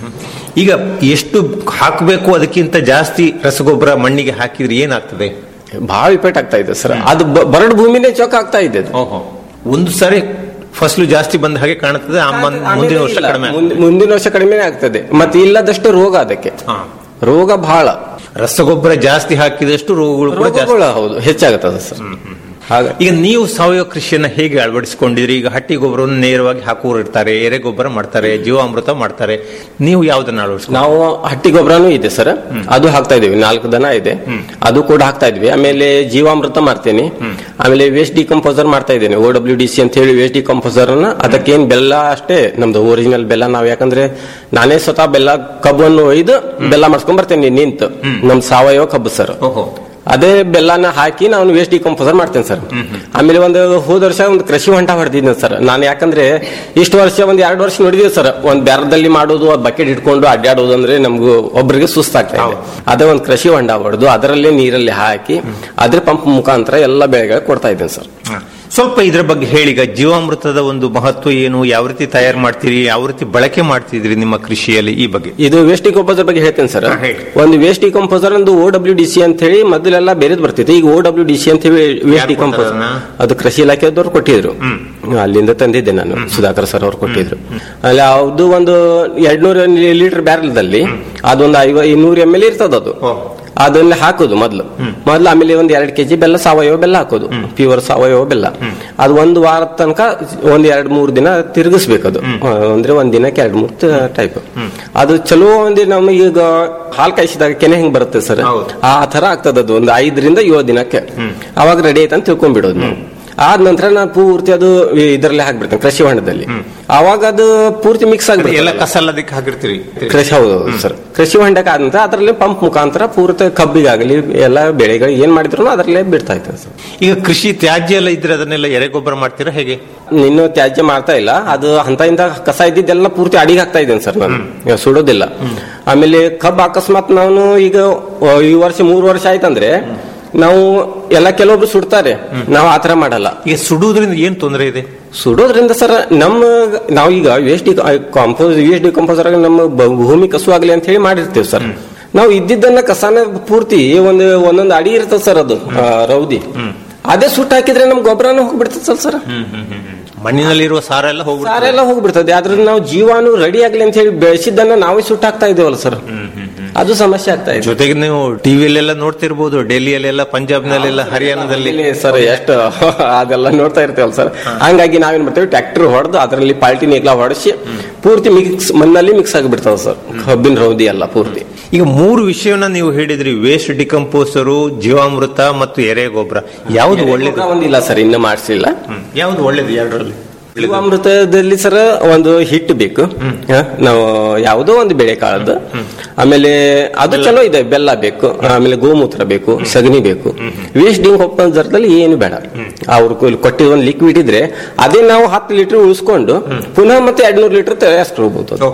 ಈಗ ಎಷ್ಟು ಹಾಕಬೇಕು ಅದಕ್ಕಿಂತ ಜಾಸ್ತಿ ರಸಗೊಬ್ಬರ ಮಣ್ಣಿಗೆ ಹಾಕಿದ್ರೆ ಏನಾಗ್ತದೆ ಬಹಳ ಇಫೆಕ್ಟ್ ಆಗ್ತಾ ಇದೆ ಸರ್ ಅದು ಬ- ಬರಡು ಭೂಮಿನೇ ಚೊಕ್ಕ ಆಗ್ತಾ ಇದೆ ಅದು. ಓಹೋ ಒಂದು ಸಾರಿ ಫಸಲು ಜಾಸ್ತಿ ಬಂದ ಹಾಗೆ ಕಾಣುತ್ತದೆ ಆ ಮನ್- ಮುಂದಿನ ವರ್ಷ ಇಲ್ಲ, ಕಡಿಮೆ ಆಗ್ತದೆ. ಮುಂದೆ- ಮುಂದಿನ ವರ್ಷ ಕಡಿಮೆ ಆಗ್ತದೆ ಮತ್ತೆ ಇಲ್ಲದಷ್ಟು ರೋಗ ಅದಕ್ಕೆ ರೋಗ ಬಹಳ ರಸಗೊಬ್ಬರ ಜಾಸ್ತಿ ಹಾಕಿದಷ್ಟು ರೋಗಗಳು ಕೂಡ ಜಾಸ್ತಿ ರೋಗಗಳು ಹೌದು ಹೆಚ್ಚಾಗುತ್ತದೆ ಸರ್ ಹಾಗ ಈಗ ನೀವು ಸಾವಯವ ಕೃಷಿಯನ್ನ ಹೇಗೆ ಅಳವಡಿಸಿಕೊಂಡಿದ್ರಿ ಈಗ ಹಟ್ಟಿ ಗೊಬ್ಬರವನ್ನು ನೇರವಾಗಿ ಹಾಕುವವರು ಇರ್ತಾರೆ ಎರೆ ಗೊಬ್ಬರ ಮಾಡ್ತಾರೆ ಜೀವಾಮೃತ ಮಾಡ್ತಾರೆ ನೀವು ಯಾವ್ದನ್ನ ಅಳವಡಿಸ್ಕೊಂಡು ನಾವು ಹಟ್ಟಿ ಗೊಬ್ಬರನೂ ಇದೆ ಸರ್ ಅದು ಹಾಕ್ತಾ ಇದೀವಿ ನಾಲ್ಕು ದನ ಇದೆ ಅದು ಕೂಡ ಹಾಕ್ತಾ ಇದ್ವಿ ಆಮೇಲೆ ಜೀವಾಮೃತ ಮಾಡ್ತೇನೆ ಆಮೇಲೆ ವೇಸ್ಟ್ ಡಿಕಂಪೋಸರ್ ಮಾಡ್ತಾ ಇದ್ದೇನೆ ಓ ಡಬ್ಲ್ಯೂ ಡಿ ಸಿ ಅಂತ ಹೇಳಿ ವೇಸ್ಟ್ ಡಿಕಂಪೋಸರ್ ಅನ್ನ ಅದಕ್ಕೇನ್ ಬೆಲ್ಲ ಅಷ್ಟೇ ನಮ್ದು ಒರಿಜಿನಲ್ ಬೆಲ್ಲ ನಾವ್ ಯಾಕಂದ್ರೆ ನಾನೇ ಸ್ವತಃ ಬೆಲ್ಲ ಕಬ್ಬನ್ನು ಒಯ್ದು ಬೆಲ್ಲ ಮಾಡ್ಸ್ಕೊಂಡ್ ಬರ್ತೇನೆ ನಿಂತು ನಮ್ ಸಾವಯವ ಕಬ್ಬು ಸರ್ ಅದೇ ಬೆಲ್ಲನ ಹಾಕಿ ನಾನು ವೇಸ್ಟ್ ಡಿಕಂಪೋಸರ್ ಮಾಡ್ತೇನೆ ಸರ್ ಆಮೇಲೆ ಒಂದು ಹೋದ ವರ್ಷ ಒಂದು ಕೃಷಿ ಹೊಂಟ ಹೊಡೆದಿದ್ದೆ ಸರ್ ನಾನು ಯಾಕಂದ್ರೆ ಇಷ್ಟು ವರ್ಷ ಒಂದ್ ಎರಡು ವರ್ಷ ನೋಡಿದ್ವಿ ಸರ್ ಒಂದ್ ಬ್ಯಾರದಲ್ಲಿ ಮಾಡೋದು ಬಕೆಟ್ ಇಟ್ಕೊಂಡು ಅಡ್ಡಾಡೋದು ಅಂದ್ರೆ ನಮ್ಗೂ ಒಬ್ಬರಿಗೆ ಸುಸ್ತಾಗ್ತಾ ಇದೆ ಅದೇ ಒಂದು ಕೃಷಿ ಹೊಂಡ ಹೊಡೆದು ಅದರಲ್ಲೇ ನೀರಲ್ಲಿ ಹಾಕಿ ಅದ್ರ ಪಂಪ್ ಮುಖಾಂತರ ಎಲ್ಲ ಬೆಳೆಗಳು ಕೊಡ್ತಾ ಇದ್ದೇನೆ ಸರ್ ಸ್ವಲ್ಪ ಇದ್ರ ಬಗ್ಗೆ ಹೇಳಿ ಈಗ ಜೀವಾಮೃತದ ಒಂದು ಮಹತ್ವ ಏನು ಯಾವ ರೀತಿ ತಯಾರು ಮಾಡ್ತೀರಿ ಯಾವ ರೀತಿ ಬಳಕೆ ಮಾಡ್ತಿದ್ರಿ ನಿಮ್ಮ ಕೃಷಿಯಲ್ಲಿ ಈ ಬಗ್ಗೆ ಇದು ವೇಸ್ಟ್ ಡಿಕಂಪೋಸರ್ ಬಗ್ಗೆ ಹೇಳ್ತೇನೆ ಸರ್ ಒಂದು ವೇಸ್ಟ್ ಡಿಕಂಪೋಸರ್ ಒಂದು ಓ ಡಬ್ಲ್ಯೂ ಡಿ ಸಿ ಅಂತ ಹೇಳಿ ಮೊದಲೆಲ್ಲ ಬೇರೆದ್ ಬರ್ತಿತ್ತು ಈಗ ಓ ಡಬ್ಲ್ಯೂ ಡಿ ಸಿ ಅಂತ ಹೇಳಿ ವೇಸ್ಟ್ ಡಿಕಂಪೋಸರ್ ಅದು ಕೃಷಿ ಇಲಾಖೆದವ್ರು ಕೊಟ್ಟಿದ್ರು ಅಲ್ಲಿಂದ ತಂದಿದ್ದೆ ನಾನು ಸುಧಾಕರ್ ಸರ್ ಅವ್ರು ಕೊಟ್ಟಿದ್ರು ಅಲ್ಲಿ ಅದು ಒಂದು ಎರಡ್ನೂರ ಲೀಟರ್ ಬ್ಯಾರಲ್ದಲ್ಲಿ ಅದೊಂದು ಐವ ಇನ್ನೂರು ಎಮ್ ಎಲ್ ಇರ್ತದ ಅದು ಅದನ್ನ ಹಾಕೋದು ಮೊದ್ಲು ಮೊದ್ಲು ಆಮೇಲೆ ಒಂದ್ ಎರಡ್ ಕೆಜಿ ಬೆಲ್ಲ ಸಾವಯವ ಬೆಲ್ಲ ಹಾಕೋದು ಪ್ಯೂರ್ ಸಾವಯವ ಬೆಲ್ಲ ಅದು ಒಂದು ವಾರದ ತನಕ ಒಂದ್ ಎರಡ್ ಮೂರ್ ದಿನ ತಿರುಗಿಸ್ಬೇಕು ಅದು ಆ, ಅಂದ್ರೆ ಒಂದ್ ದಿನಕ್ಕೆ ಎರಡ್ ಮೂರ್ ಟೈಪ್ ಅದು ಚಲೋ ಒಂದು ನಮಗೆ ಈಗ ಹಾಲ್ ಕಾಯಿಸಿದಾಗ ಕೆನೆ ಹೆಂಗ್ ಬರುತ್ತೆ ಸರ್ ಆ ತರ ಆಗ್ತದ ಅದು ಒಂದು ಐದರಿಂದ ಏಳು ದಿನಕ್ಕೆ ಅವಾಗ ರೆಡಿ ಆಯ್ತು ಅಂತ ತಿಳ್ಕೊಂಡ್ಬಿಡೋದು ನಾವು ಆದ ನಂತರ ನಾನು ಪೂರ್ತಿ ಅದು ಇದರಲ್ಲೇ ಹಾಕ್ಬಿಡ್ತೇನೆ ಕೃಷಿ ಹೊಂಡದಲ್ಲಿ ಅವಾಗ ಅದು ಪೂರ್ತಿ ಮಿಕ್ಸ್ ಎಲ್ಲ ಆಗ್ಬಿಡುತ್ತೆ ಕಸ ಎಲ್ಲದಕ್ಕೆ ಹಾಕಿರ್ತೀರಿ ಕೃಷಿ ಹೌದು ಸರ್ ಕೃಷಿ ಹೊಂಡಕ್ಕೆ ಆದ ನಂತರ ಅದರಲ್ಲಿ ಪಂಪ್ ಮುಖಾಂತರ ಪೂರ್ತಿ ಕಬ್ಬಿಗಾಗಲಿ ಎಲ್ಲ ಬೆಳೆಗಳು ಏನ್ ಮಾಡಿದ್ರು ಅದರಲ್ಲೇ ಬಿಡ್ತಾ ಇರ್ತೇನೆ ಸರ್ ಈಗ ಕೃಷಿ ತ್ಯಾಜ್ಯ ಎಲ್ಲ ಇದ್ರೆ ಅದನ್ನೆಲ್ಲ ಎರೆ ಗೊಬ್ಬರ ಮಾಡ್ತೀರಾ ಹೇಗೆ ಇನ್ನು ತ್ಯಾಜ್ಯ ಮಾಡ್ತಾ ಇಲ್ಲ ಅದು ಹಂತ ಇಂತ ಕಸ ಇದ್ದಿದ್ದೆಲ್ಲ ಪೂರ್ತಿ ಅಡಿಗೆ ಹಾಕ್ತಾ ಇದ್ದೇನೆ ಸರ್ ನಾನು ಈಗ ಸುಡೋದಿಲ್ಲ ಆಮೇಲೆ ಕಬ್ಬು ಅಕಸ್ಮಾತ್ ನಾನು ಈಗ ಆ, ಈ ವರ್ಷ ಮೂರು ವರ್ಷ ಆಯ್ತಂದ್ರೆ ನಾವು ಎಲ್ಲ ಕೆಲವೊಬ್ರು ಸುಡ್ತಾರೆ ನಾವು ಆತರ ಮಾಡಲ್ಲ ಈಗ ಸುಡುವುದರಿಂದ ಏನ್ ತೊಂದರೆ ಇದೆ ಸುಡೋದ್ರಿಂದ ಸರ್ ನಮ್ಮ ನಾವು ಈಗ ವೇಸ್ಟ್ ಕಾಂಪೋಸ್ ವೇಸ್ಟ್ ಡಿಕಂಪೋಸರ್ ನಮ್ಮ ಬ- ಭೂಮಿ ಕಸು ಆಗ್ಲಿ ಅಂತ ಹೇಳಿ ಮಾಡಿರ್ತೀವಿ ಸರ್ ನಾವು ಇದ್ದಿದ್ದನ್ನ ಕಸಾನ ಪೂರ್ತಿ ಒಂದು ಒಂದೊಂದು ಅಡಿ ಇರ್ತದೆ ಸರ್ ಅದು ಆ, ರೌದಿ ಅದೇ ಸುಟ್ಟು ಹಾಕಿದ್ರೆ ನಮ್ ಗೊಬ್ಬರನೂ ಹೋಗ್ಬಿಡ್ತದೆ ಸರ್ ಸರ್ ಮಣ್ಣಿನಲ್ಲಿರುವ ಸಾರ ಎಲ್ಲ ಹೋಗ್ಬಿಡ್ತದೆ ಸಾರೆಲ್ಲ ಹೋಗ್ಬಿಡ್ತದೆ ಅದ್ರಲ್ಲಿ ನಾವು ಜೀವಾಣು ರೆಡಿ ಆಗ್ಲಿ ಅಂತ ಹೇಳಿ ಬೆಳೆಸಿದ್ದನ್ನ ನಾವೇ ಸುಟ್ಟು ಹಾಕ್ತಾ ಇದ್ದೇವಲ್ಲ ಸರ್ ಅದು ಸಮಸ್ಯೆ ಆಗ್ತಾ ಇದೆ ಜೊತೆಗೆ ನೀವು ಟಿವಿಯಲ್ಲೆಲ್ಲ ನೋಡ್ತಿರ್ಬೋದು ಡೆಲ್ಲಿಯಲ್ಲೆಲ್ಲ ಪಂಜಾಬ್ನಲ್ಲೆಲ್ಲ ಹರಿಯಾಣದಲ್ಲಿ ಇಲ್ಲಿ ಸರ್ ಎಷ್ಟು ಅದೆಲ್ಲ ನೋಡ್ತಾ ಇರ್ತೇವಲ್ಲ ಸರ್ ಹಂಗಾಗಿ ನಾವೇನ್ ಮಾಡ್ತೇವೆ ಟ್ರ್ಯಾಕ್ಟರ್ ಹೊಡೆದು ಅದರಲ್ಲಿ ಪಾಲ್ಟಿ ನೀಗ್ಲ ಹೊಡೆಸಿ ಪೂರ್ತಿ ಮಿಕ್ಸ್ ಮಣ್ಣಲ್ಲಿ ಮಿಕ್ಸ್ ಆಗಿಬಿಡ್ತಾವ ಸರ್ ಕಬ್ಬಿನ ರೌದಿ ಎಲ್ಲ ಪೂರ್ತಿ ಈಗ ಮೂರು ವಿಷಯವನ್ನ ನೀವು ಹೇಳಿದ್ರಿ ವೇಸ್ಟ್ ಡಿಕಂಪೋಸರು ಜೀವಾಮೃತ ಮತ್ತು ಎರೆ ಗೊಬ್ಬರ ಯಾವ್ದು ಒಳ್ಳೇದು ಒಂದಿಲ್ಲ ಸರ್ ಇನ್ನು ಮಾಡಿಸಿಲ್ಲ ಯಾವ್ದು ಒಳ್ಳೇದು ಎರಡರಲ್ಲಿ ಜೀವಾಮೃತದಲ್ಲಿ ಸರ್ ಒಂದು ಹಿಟ್ಟು ಬೇಕು ಹ, ನಾವು ಯಾವುದೋ ಒಂದು ಬೆಳೆ ಕಾಳದ್ದು ಆಮೇಲೆ ಅದು ಚಲೋ ಇದೆ ಬೆಲ್ಲ ಬೇಕು ಆಮೇಲೆ ಗೋಮೂತ್ರ ಬೇಕು ಸಗಣಿ ಬೇಕು ವೇಸ್ಟ್ ಡಿಂಗ್ ಹೊಪ್ಪಂಜರದಲ್ಲಿ ಏನು ಬೇಡ ಅವ್ರು ಕೊಟ್ಟಿದ ಒಂದು ಲಿಕ್ವಿಡ್ ಇದ್ರೆ ಅದೇ ನಾವು ಹತ್ತು ಲೀಟರ್ ಉಳಿಸ್ಕೊಂಡು ಪುನಃ ಮತ್ತೆ ಎರಡ್ನೂರು ಲೀಟರ್ ತಯಾರಿಸ್ಕೊಳ್ಬಹುದು ಅದು.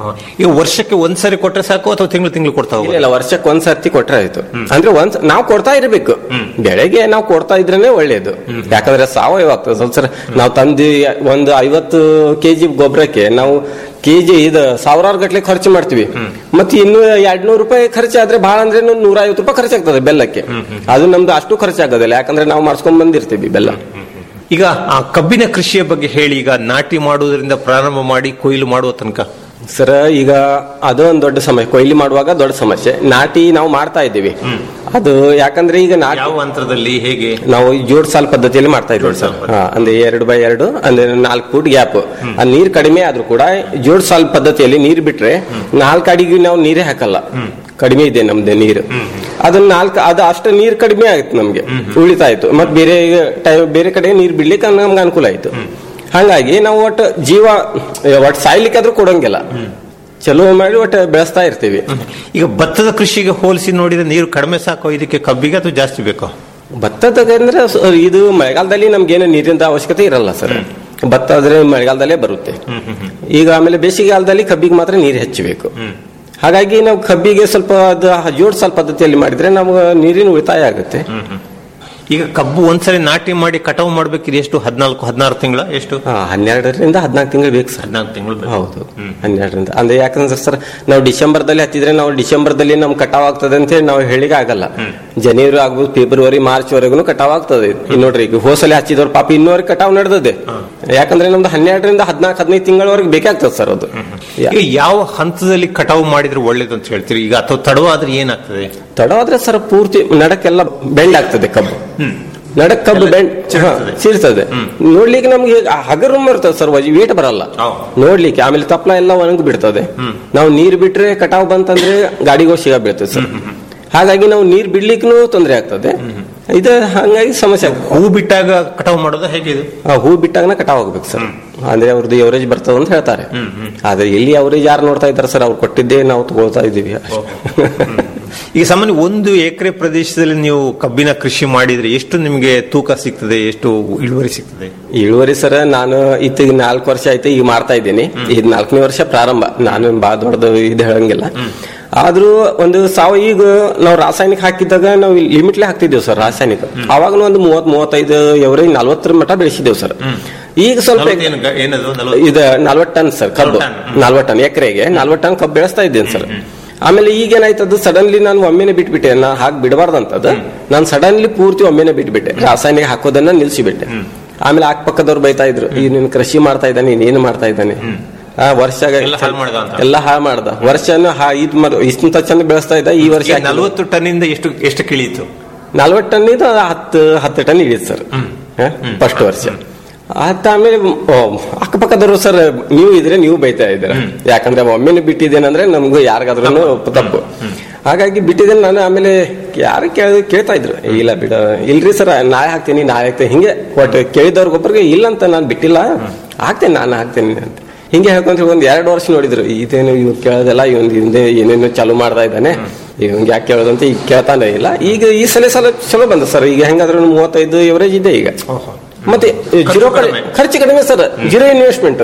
ಈಗ ವರ್ಷಕ್ಕೆ ಒಂದ್ಸರಿ ಕೊಟ್ರೆ ಸಾಕು ಅಥವಾ ತಿಂಗಳು ತಿಂಗಳು ಕೊಡ್ತಾ ಇಲ್ಲ ಹೋಗೋದು ಇಲ್ಲ ವರ್ಷಕ್ಕೆ ಒಂದ್ ಸರ್ತಿ ಕೊಟ್ರೆ ಆಯ್ತು ಅಂದ್ರೆ ಒಂದ್ ನಾವು ಕೊಡ್ತಾ ಇರಬೇಕು ಬೆಳೆಗೆ ನಾವು ಕೊಡ್ತಾ ಇದ್ರೇನೆ ಒಳ್ಳೇದು ಯಾಕಂದ್ರೆ ಸಾವಯವ ಆಗ್ತದೆ ಸ್ವಲ್ಪ ಸರ್ ನಾವು ತಂದು ಒಂದು ಐವತ್ತು ಕೆಜಿ ಗೊಬ್ಬರಕ್ಕೆ ನಾವು ಕೆಜಿ ಇದು ಸಾವಿರಾರು ಗಟ್ಲೆ ಖರ್ಚು ಮಾಡ್ತೀವಿ ಮತ್ತೆ ಇನ್ನು ಎರಡ್ನೂರು ರೂಪಾಯಿ ಖರ್ಚಾದ್ರೆ ಬಹಳ ಅಂದ್ರೆ ನೂರ ಐವತ್ತು ರೂಪಾಯಿ ಖರ್ಚಾಗ್ತದೆ ಬೆಲ್ಲಕ್ಕೆ ಅದು ನಮ್ದು ಅಷ್ಟು ಖರ್ಚಾಗೋದಿಲ್ಲ ಯಾಕಂದ್ರೆ ನಾವು ಮಾಡ್ಸ್ಕೊಂಡ್ ಬಂದಿರ್ತೀವಿ ಬೆಲ್ಲ ಈಗ ಆ ಕಬ್ಬಿನ ಕೃಷಿಯ ಬಗ್ಗೆ ಹೇಳಿ ಈಗ ನಾಟಿ ಮಾಡುವುದರಿಂದ ಪ್ರಾರಂಭ ಮಾಡಿ ಕೊಯ್ಲು ಮಾಡುವ ತನಕ ಸರ್ ಈಗ ಅದು ಒಂದು ದೊಡ್ಡ ಸಮಸ್ಯೆ ಕೊಯ್ಲಿ ಮಾಡುವಾಗ ದೊಡ್ಡ ಸಮಸ್ಯೆ ನಾಟಿ ನಾವು ಮಾಡ್ತಾ ಇದ್ದೀವಿ ಅದು ಯಾಕಂದ್ರೆ ಈಗ ನಾಟಿ ಯಾವ ಅಂತರದಲ್ಲಿ ಹೇಗೆ ನಾವು ಜೋಡ್ ಸಾಲ್ ಪದ್ಧತಿಯಲ್ಲಿ ಮಾಡ್ತಾ ಇದ್ದೀವಿ ಸರ್ ಹಾ, ಅಂದ್ರೆ ಎರಡು ಬೈ ಎರಡು ಅಂದ್ರೆ ನಾಲ್ಕು ಫೂಟ್ ಗ್ಯಾಪ್ ಆ ನೀರ್ ಕಡಿಮೆ ಆದ್ರೂ ಕೂಡ ಜೋಡ್ ಸಾಲ್ ಪದ್ಧತಿಯಲ್ಲಿ ನೀರ್ ಬಿಟ್ರೆ ನಾಲ್ಕು ಅಡಿಗೆ ನಾವು ನೀರೇ ಹಾಕಲ್ಲ ಕಡಿಮೆ ಇದೆ ನಮ್ದು ನೀರು ಅದನ್ನ ನಾಲ್ಕು ಅದು ಅಷ್ಟು ನೀರ್ ಕಡಿಮೆ ಆಯ್ತು ನಮ್ಗೆ ಉಳಿತಾಯ್ತು ಮತ್ ಬೇರೆ ಟೈಮ್ ಬೇರೆ ಕಡೆ ನೀರ್ ಬಿಡ್ಲಿಕ್ಕೆ ನಮ್ಗೆ ಅನುಕೂಲ ಆಯ್ತು ಹಂಗಾಗಿ ನಾವು ಒಟ್ಟು ಜೀವ ಒಟ್ಟು ಸಾಯ್ಲಿಕ್ಕೆ ಆದ್ರೂ ಕೊಡಂಗಿಲ್ಲ ಚಲೋ ಮಾಡಿ ಒಟ್ಟು ಬೆಳೆಸ್ತಾ ಇರ್ತೀವಿ ಈಗ ಭತ್ತದ ಕೃಷಿಗೆ ಹೋಲಿಸಿ ನೋಡಿದ್ರೆ ನೀರು ಕಡಿಮೆ ಸಾಕೋ ಇದಕ್ಕೆ ಕಬ್ಬಿಗೆ ಅಥವಾ ಜಾಸ್ತಿ ಬೇಕೋ ಭತ್ತದ ಅಂದ್ರೆ ಸ- ಇದು ಮಳೆಗಾಲದಲ್ಲಿ ನಮ್ಗೇನು ನೀರಿನ ಅವಶ್ಯಕತೆ ಇರಲ್ಲ ಸರ್ ಭತ್ತ ಆದ್ರೆ ಮಳೆಗಾಲದಲ್ಲೇ ಬರುತ್ತೆ ಈಗ ಆಮೇಲೆ ಬೇಸಿಗೆಗಾಲದಲ್ಲಿ ಕಬ್ಬಿಗೆ ಮಾತ್ರ ನೀರು ಹೆಚ್ಚಬೇಕು ಹಾಗಾಗಿ ನಾವು ಕಬ್ಬಿಗೆ ಸ್ವಲ್ಪ ಅದು ಜೋಡಿಸಲ್ ಪದ್ಧತಿಯಲ್ಲಿ ಮಾಡಿದ್ರೆ ನಮ್ಗೆ ನೀರಿನ ಉಳಿತಾಯ ಆಗುತ್ತೆ ಈಗ ಕಬ್ಬು ಒಂದ್ಸರಿ ನಾಟಿ ಮಾಡಿ ಕಟಾವು ಮಾಡ್ಬೇಕಿದೆ ಎಷ್ಟು ಹದಿನಾಲ್ಕು ಹದಿನಾರು ತಿಂಗಳ ಎಷ್ಟು ಹಾ, ಹನ್ನೆರಡರಿಂದ ಹದಿನಾಲ್ಕು ತಿಂಗಳು ಬೇಕು ಸರ್ ಹದಿನಾಲ್ಕು ತಿಂಗಳು ಹೌದು ಹನ್ನೆರಡರಿಂದ ಅಂದ್ರೆ ಯಾಕಂದ್ರೆ ಸರ್ ನಾವು ಡಿಸೆಂಬರ್ದಲ್ಲಿ ಹತ್ತಿದ್ರೆ ನಾವು ಡಿಸೆಂಬರ್ದಲ್ಲಿ ನಮ್ ಕಟಾವ್ ಆಗ್ತದೆ ಅಂತ ಹೇಳಿ ನಾವು ಹೇಳಿಗೆ ಆಗಲ್ಲ ಜನವರಿ ಆಗ್ಬೋದು ಫೆಬ್ರವರಿ ಮಾರ್ಚ್ ವರೆಗೂ ಕಟಾವ್ ಆಗ್ತದೆ ಈಗ ನೋಡ್ರಿ ಈಗ ಹೋಸಲಿ ಹಚ್ಚಿದವ್ರ ಪಾಪ ಇನ್ನೂವರೆಗೆ ಕಟಾವ್ ನಡೆದದೆ ಯಾಕಂದ್ರೆ ನಮ್ದು ಹನ್ನೆರಡರಿಂದ ಹದಿನಾಲ್ಕು ಹದಿನೈದು ತಿಂಗಳವರೆಗೆ ಬೇಕಾಗ್ತದೆ ಸರ್ ಅದು ಈಗ ಯಾವ ಹಂತದಲ್ಲಿ ಕಟಾವು ಮಾಡಿದ್ರೆ ಒಳ್ಳೇದು ಅಂತ ಹೇಳ್ತೀರಿ ಈಗ ಅಥವಾ ತಡವಾದ್ರೆ ಏನಾಗ್ತದೆ ತಡವಾದ್ರೆ ಸರ್ ಪೂರ್ತಿ ನಡಕ್ಕೆಲ್ಲ ಬೆಂಡ್ ಆಗ್ತದೆ ಕಬ್ಬು ನಡಕ್ ಕಬ್ಬು ಬೆಂಡ್ ಹಾ, ಸೀರ್ತದೆ ನೋಡ್ಲಿಕ್ಕೆ ನಮ್ಗೆ ಆ ಹಗರು ಬರ್ತದೆ ಸರ್ ವೇಟ್ ಬರಲ್ಲ ನೋಡ್ಲಿಕ್ಕೆ ಆಮೇಲೆ ತಪ್ಪಲ ಎಲ್ಲ ಒಣಗಿ ಬಿಡ್ತದೆ ನಾವು ನೀರ್ ಬಿಟ್ರೆ ಕಟಾವ್ ಬಂತಂದ್ರೆ ಗಾಡಿಗೂ ಸಿಗ ಬೀಳ್ತದೆ ಸರ್ ಹಾಗಾಗಿ ನಾವು ನೀರ್ ಬಿಡ್ಲಿಕ್ಕೂ ತೊಂದರೆ ಆಗ್ತದೆ ಇದು ಹಂಗಾಗಿ ಸಮಸ್ಯೆ ಆಗ್ತದೆ. ಹೂ ಬಿಟ್ಟಾಗ ಕಟಾವು ಮಾಡೋದು ಹೇಗೆ ಇದು ಆ ಹೂ ಬಿಟ್ಟಾಗನ ಕಟಾವ್ ಆಗ್ಬೇಕು ಸರ್ ಅಂದ್ರೆ ಅವ್ರದ್ದು ಎವರೇಜ್ ಬರ್ತದ ಅಂತ ಹೇಳ್ತಾರೆ ಆದ್ರೆ ಎಲ್ಲಿ ಅವರೇಜ್ ಯಾರು ನೋಡ್ತಾ ಇದ್ದಾರೆ ಸರ್ ಅವ್ರು ಕೊಟ್ಟಿದ್ದೇ ನಾವು ತಗೊಳ್ತಾ ಇದ್ದೀವಿ ಈಗ ಸಾಮಾನ್ಯ ಒಂದು ಎಕರೆ ಪ್ರದೇಶದಲ್ಲಿ ನೀವು ಕಬ್ಬಿನ ಕೃಷಿ ಮಾಡಿದ್ರೆ ಎಷ್ಟು ನಿಮಗೆ ತೂಕ ಸಿಗ್ತದೆ ಎಷ್ಟು ಇಳುವರಿ ಸಿಗ್ತದೆ ಇಳುವರಿ ಸರ್ ನಾನು ಇತ್ತಿಗೆ ನಾಲ್ಕು ವರ್ಷ ಆಯ್ತು ಈಗ ಮಾಡ್ತಾ ಇದ್ದೀನಿ ಇದು ನಾಲ್ಕನೇ ವರ್ಷ ಪ್ರಾರಂಭ ನಾನು ಬಾ ದೊಡ್ಡದು ಇದು ಹೇಳಂಗಿಲ್ಲ ಆದ್ರೂ ಒಂದು ಸಾವ ಈಗ ನಾವು ರಾಸಾಯನಿಕ ಹಾಕಿದಾಗ ನಾವು ಲಿಮಿಟ್ಲೆ ಹಾಕ್ತಿದ್ದೇವೆ ಸರ್ ರಾಸಾಯನಿಕ ಅವಾಗ ಒಂದು ಮೂವತ್ ಮೂವತ್ತೈದು ಎವರೇಜ್ ನಲ್ವತ್ತರ ಮಟ್ಟ ಬೆಳೆಸಿದ್ದೇವೆ ಸರ್ ಈಗ ಸ್ವಲ್ಪ ನಲವತ್ತು ಏನು ಗ- ಏನದು ನಲವತ್ತು? ಇದು ನಲ್ವತ್ತು ಟನ್ ಸರ್ ಕಬ್ಬು ನಲ್ವತ್ತು ಟನ್ ಎಕರೆಗೆ ನಲ್ವತ್ತು ಟನ್ ಕಬ್ಬು ಬೆಳೆಸ್ತಾ ಇದ್ದೇನೆ ಸರ್ ಆಮೇಲೆ ಈಗೇನಾಯ್ತದ್ದು ಸಡನ್ಲಿ ನಾನು ಒಮ್ಮೆನೆ ಬಿಟ್ಬಿಟ್ಟೆ ನಾ ಹಾಕಿ ಬಿಡಬಾರ್ದಂತದ್ದು ನಾನು ಸಡನ್ಲಿ ಪೂರ್ತಿ ಒಮ್ಮೆನೆ ಬಿಟ್ಬಿಟ್ಟೆ ರಾಸಾಯನಿಕ ಹಾಕೋದನ್ನ ನಿಲ್ಸಿಬಿಟ್ಟೆ ಆಮೇಲೆ ಅಕ್ಕಪಕ್ಕದವ್ರು ಬೈತಾ ಇದ್ರು ಈ ನೀನು ಕೃಷಿ ಮಾಡ್ತಾ ಇದ್ದಾನೆ ನೀನು ಮಾಡ್ತಾ ಇದ್ದಾನೆ ಆ ವರ್ಷ ಎಲ್ಲ ಹಾಳ್ ಮಾಡ್ದ ಅಂತ. ಎಲ್ಲ ಹಾಳು ಮಾಡ್ದ ವರ್ಷನ ಹಾ ಇದ್ ಮಾಡ್- ಇಷ್ಟಂತ ಚಂದ ಬೆಳೆಸ್ತಾ ಇದ್ದ ಈ ವರ್ಷ ಈಗ ನಲವತ್ತು ಟನ್ನಿಂದ ಎಷ್ಟು ಎಷ್ಟು ಕಿಳಿಯಿತು ನಲ್ವತ್ತು ಟನ್ ಇದು ಹತ್ತು ಹತ್ತು ಟನ್ ಹಿಡಿಯುತ್ತೆ ಸರ್ ಫಸ್ಟ್ ವರ್ಷ ಹತ್ತು ಆಮೇಲೆ ಓ, ಅಕ್ಕಪಕ್ಕದವರು ಸರ್ ನೀವು ಇದ್ರೆ ನೀವು ಬೈತಾ ಇದ್ದೀರ ಯಾಕಂದ್ರೆ ಒಮ್ಮೆನೆ ಬಿಟ್ಟಿದ್ದೇನಂದ್ರೆ ನಮ್ಗೂ ಯಾರಿಗಾದ್ರೂ ತಪ್ಪು ಹಾಗಾಗಿ ಬಿಟ್ಟಿದ್ದೇನೆ ನಾನು ಆಮೇಲೆ ಯಾರು ಕೇಳ ಕೇಳ್ತಾ ಇದ್ರು ಇಲ್ಲ ಬಿಡ ಇಲ್ರಿ ಸರ್ ನಾಳೆ ಹಾಕ್ತೀನಿ ನಾಳೆ ಹಾಕ್ತೀನಿ ಹಿಂಗೆ ಒಟ್ಟು ಕೇಳಿದವ್ರಿಗೊಬ್ಬರಿಗೆ ಇಲ್ಲ ಅಂತ ನಾನು ಬಿಟ್ಟಿಲ್ಲ ಹಾಕ್ತೇನೆ ನಾನು ಹಾಕ್ತೇನೆ ಅಂತ ಹಿಂಗೆ ಹೇಳ್ಕೊಂತ ಒಂದ್ ಎರಡು ವರ್ಷ ನೋಡಿದ್ರು ಇದೇನು ಇವ್ ಕೇಳೋದಲ್ಲ ಇವನ್ ಹಿಂದೆ ಏನೇನು ಚಾಲು ಮಾಡ್ತಾ ಇದ್ದಾನೆ ಇವಂಗೆ ಯಾಕೆ ಕೇಳೋದಂತ ಈಗ ಕೇಳ್ತಾನೆ ಇಲ್ಲ ಈಗ ಈ ಸಲ ಸಲ ಚಲೋ ಬಂದ ಸರ್ ಈಗ ಹೆಂಗಾದ್ರೂ ಮೂವತ್ತೈದು ಎವರೇಜ್ ಇದೆ ಈಗ ಮತ್ತೆ ಜೀರೋ ಕಡೆ ಖರ್ಚು ಕಡಿಮೆ ಸರ್ ಜೀರೋ ಇನ್ವೆಸ್ಟ್ಮೆಂಟ್